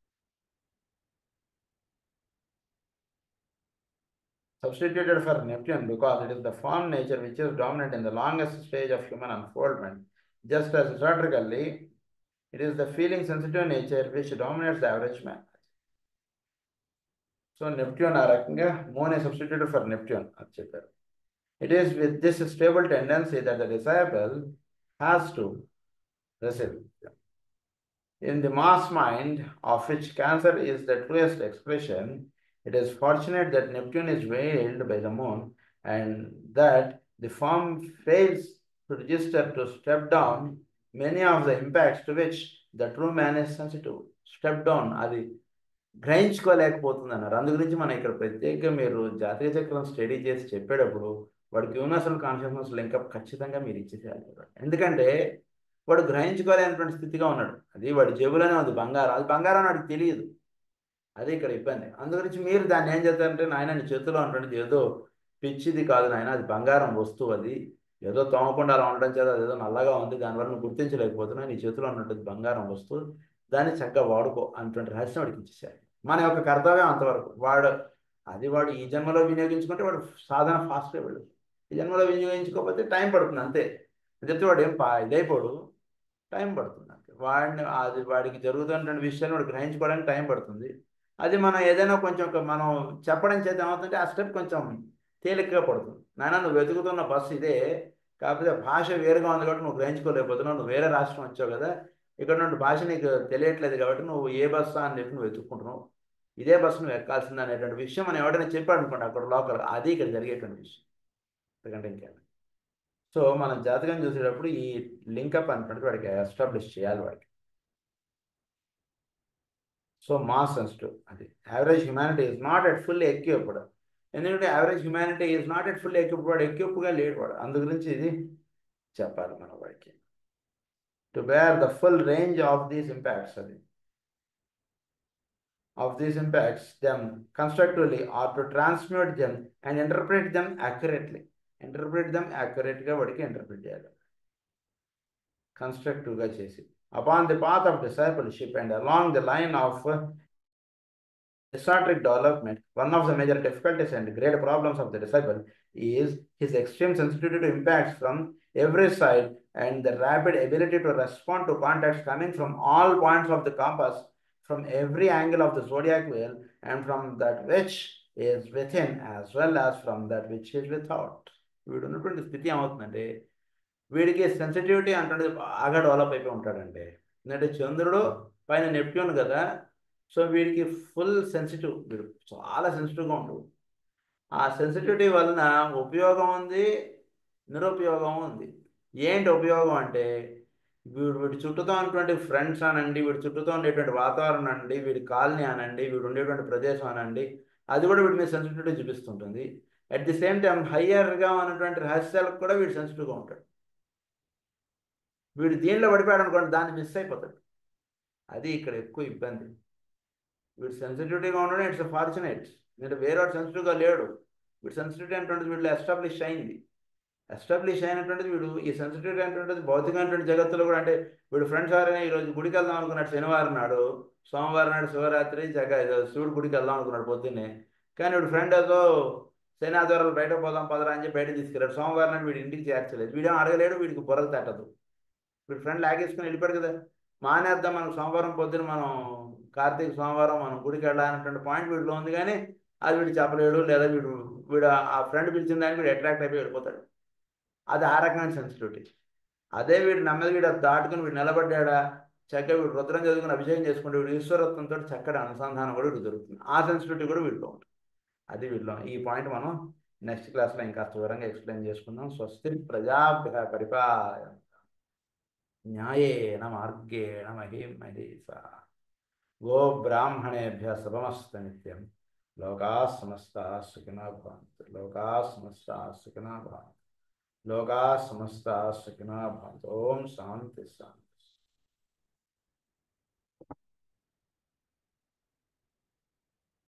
substituted for Neptune because it is the form nature which is dominant in the longest stage of human unfoldment. Just as historically, it is the feeling sensitive nature which dominates the average man. So Neptune ఆ రకంగా moon is substituted for Neptune అని చెప్పారు. It is with this stable tendency that the disciple has to receive. In the mass mind, of which Cancer is the truest expression, it is fortunate that Neptune is veiled by the moon and that the form fails to register to step down many of the impacts to which the true man is sensitive. Step down, అది గ్రహించుకోలేకపోతుంది అన్నారు అందు గురించి మనం ఇక్కడ ప్రత్యేకంగా మీరు జాతీయ చక్రం స్టడీ చేసి చెప్పేటప్పుడు వాడికి యూనివర్సల్ కాన్షియస్నెస్ లింకప్ ఖచ్చితంగా మీరు ఇచ్చేసేయాలి ఎందుకంటే వాడు గ్రహించుకోలేనటువంటి స్థితిగా ఉన్నాడు అది వాడి జేబులోనే ఉంది బంగారం అది బంగారం వాడికి తెలియదు అదే ఇక్కడ ఇబ్బంది అందుగురించి మీరు దాన్ని ఏం చేస్తారంటే నాయన నీ చేతిలో ఉన్నటువంటిది ఏదో పిచ్చిది కాదు నాయన అది బంగారం వస్తువు అది ఏదో తోమకుండా అలా ఉండడం చేత అదేదో నల్లగా ఉంది దానివల్ల నువ్వు గుర్తించలేకపోతున్నా నీ చేతిలో ఉన్నటువంటి బంగారం వస్తువు దాన్ని చక్కగా వాడుకో అన్నటువంటి రహస్యం వాడికి ఇచ్చేసారు మన యొక్క కర్తవ్యం అంతవరకు వాడు అది వాడు ఈ జన్మలో వినియోగించుకుంటే వాడు సాధన ఫాస్ట్గా వెళ్ళదు ఈ జన్మలో వినియోగించుకోకపోతే టైం పడుతుంది అంతే చెప్తే వాడు ఏం పా ఇదైపోడు టైం పడుతుంది అంతే వాడిని అది వాడికి జరుగుతున్నటువంటి విషయాన్ని వాడు గ్రహించుకోవడానికి టైం పడుతుంది అది మనం ఏదైనా కొంచెం మనం చెప్పడం చేత ఏమవుతుందంటే ఆ స్టెప్ కొంచెం తేలికగా పడుతుంది నాయన నువ్వు వెతుకుతున్న బస్సు ఇదే కాకపోతే భాష వేరుగా ఉంది కాబట్టి నువ్వు గ్రహించుకోలేకపోతున్నావు నువ్వు వేరే రాష్ట్రం వచ్చావు కదా ఇక్కడ నుండి భాష నీకు తెలియట్లేదు కాబట్టి నువ్వు ఏ బస్సు అని చెప్పి నువ్వు వెతుక్కుంటున్నావు ఇదే బస్సు నువ్వు ఎక్కాల్సింది అనేటువంటి విషయం మనం ఎవరైనా చెప్పాడు అనుకోండి అక్కడ లోకల్ అది ఇక్కడ జరిగేటువంటి విషయం ఎందుకంటే ఇంకేం సో మన జాతకం చూసేటప్పుడు ఈ లింకప్ అనేటువంటి వాడికి ఎస్టాబ్లిష్ చేయాలి వాడికి సో మాస్ సెన్సిటివ్ అది average humanity is not at full equipped ఎందుకంటే average humanity is not at full equipped వాడు ఎక్విప్గా లేడు వాడు అందు గురించి ఇది చెప్పాలి మన వాడికి to bear the full range of these impacts అది of these impacts them constructively or to transmute them and interpret them accurately. Interpret them accurately గా వాడికి ఇంటర్ప్రిట్ చేయాలి కన్స్ట్రక్టివ్గా చేసి upon the path of discipleship and along the line of Esoteric development, one of the major difficulties and great problems of the disciple is his extreme sensitivity to impacts from every side and the rapid ability to respond to contacts coming from all points of the compass, from every angle of the zodiac wheel, and from that which is within as well as from that which is without. వీడు ఉన్నటువంటి స్థితి ఏమవుతుందంటే వీడికి sensitivity అంటే బాగా develop అయిపోయి ఉంటాడండి ఎందుకంటే చంద్రుడు పైన నెప్ట్యూన్ కదా సో వీడికి ఫుల్ సెన్సిటివ్ వీడు చాలా సెన్సిటివ్గా ఉంటాడు ఆ సెన్సిటివిటీ వలన ఉపయోగం ఉంది నిరుపయోగం ఉంది ఏంటి ఉపయోగం అంటే వీడు వీడి చుట్టూతో ఉన్నటువంటి ఫ్రెండ్స్ అనండి వీడి చుట్టూతో ఉండేటువంటి వాతావరణం అనండి వీడి కాలనీ అనండి వీడు ఉండేటువంటి ప్రదేశం అనండి అది కూడా వీడి మీద సెన్సిటివిటీ చూపిస్తుంటుంది అట్ ది సేమ్ టైం హయ్యర్గా ఉన్నటువంటి రహస్యాలకు కూడా వీడు సెన్సిటివ్గా ఉంటాడు వీడు దీనిలో పడిపోయాడు అనుకోండి దాన్ని మిస్ అయిపోతాడు అది ఇక్కడ ఎక్కువ ఇబ్బంది వీడు సెన్సిటివిటీగా ఉండడం ఇట్స్ ఫార్చునేట్ ఎందుకంటే వేరే సెన్సిటివ్గా లేడు వీడు సెన్సిటివిటీ అనేటువంటిది వీళ్ళు ఎస్టాబ్లిష్ అయింది ఎస్టాబ్లిష్ అయినటువంటిది వీడు ఈ సెన్సిటివిటీ అనేటువంటిది భౌతికమైనటువంటి జగత్తులో కూడా అంటే వీడు ఫ్రెండ్స్ వారనే ఈరోజు గుడికి వెళ్దాం అనుకున్నాడు శనివారం నాడు సోమవారం నాడు శివరాత్రి జగ శివుడు గుడికి వెళ్దాం అనుకున్నాడు పొద్దున్నే కానీ వీడు ఫ్రెండ్ ఏదో శని ఆదివారాలు బయట పోదాం పదరా అని చెప్పి బయట తీసుకెళ్ళాడు సోమవారం నాడు వీడి ఇంటికి చేర్చలేదు వీడేం అడగలేడు వీడికి బుర్రకు తట్టదు వీడు ఫ్రెండ్ లాగేసుకుని వెళ్ళిపోయాడు కదా మానేద్దాం మనకు సోమవారం పొద్దున మనం కార్తీక సోమవారం మనం గుడికి వెళ్ళాలనేటువంటి పాయింట్ వీడిలో ఉంది కానీ అది వీడు చెప్పలేడు లేదా వీడు వీడు ఆ ఫ్రెండ్ పిలిచిన దానికి వీడు అట్రాక్ట్ అయిపోయి వెళ్ళిపోతాడు అది ఆ రకమైన సెన్సిటివిటీ అదే వీడు నెమ్మది వీడు దాటుకుని వీడు నిలబడ్డా చక్కగా వీడు రుద్రం చదువుకుని అభిషేకం చేసుకుంటే వీడు ఈశ్వరత్వంతో చక్కటి అనుసంధానం కూడా వీడు దొరుకుతుంది ఆ సెన్సిటివిటీ కూడా వీడిలో ఉంటుంది అది వీడిలో ఈ పాయింట్ మనం నెక్స్ట్ క్లాస్లో ఇంకా వివరంగా ఎక్స్ప్లెయిన్ చేసుకుందాం స్వస్తి ప్రజాభ్య పరిపాలన న్యాయేన మార్గేణ మహిం మహీసా గో బ్రాహ్మణేభ్య శుభమస్తు నిత్యం లోకా సమస్త సుఖినో భవంతు లోకా సమస్త సుఖినో భవంతు లోకా సమస్త సుఖినో భవంతు ఓం శాంతి శాంతి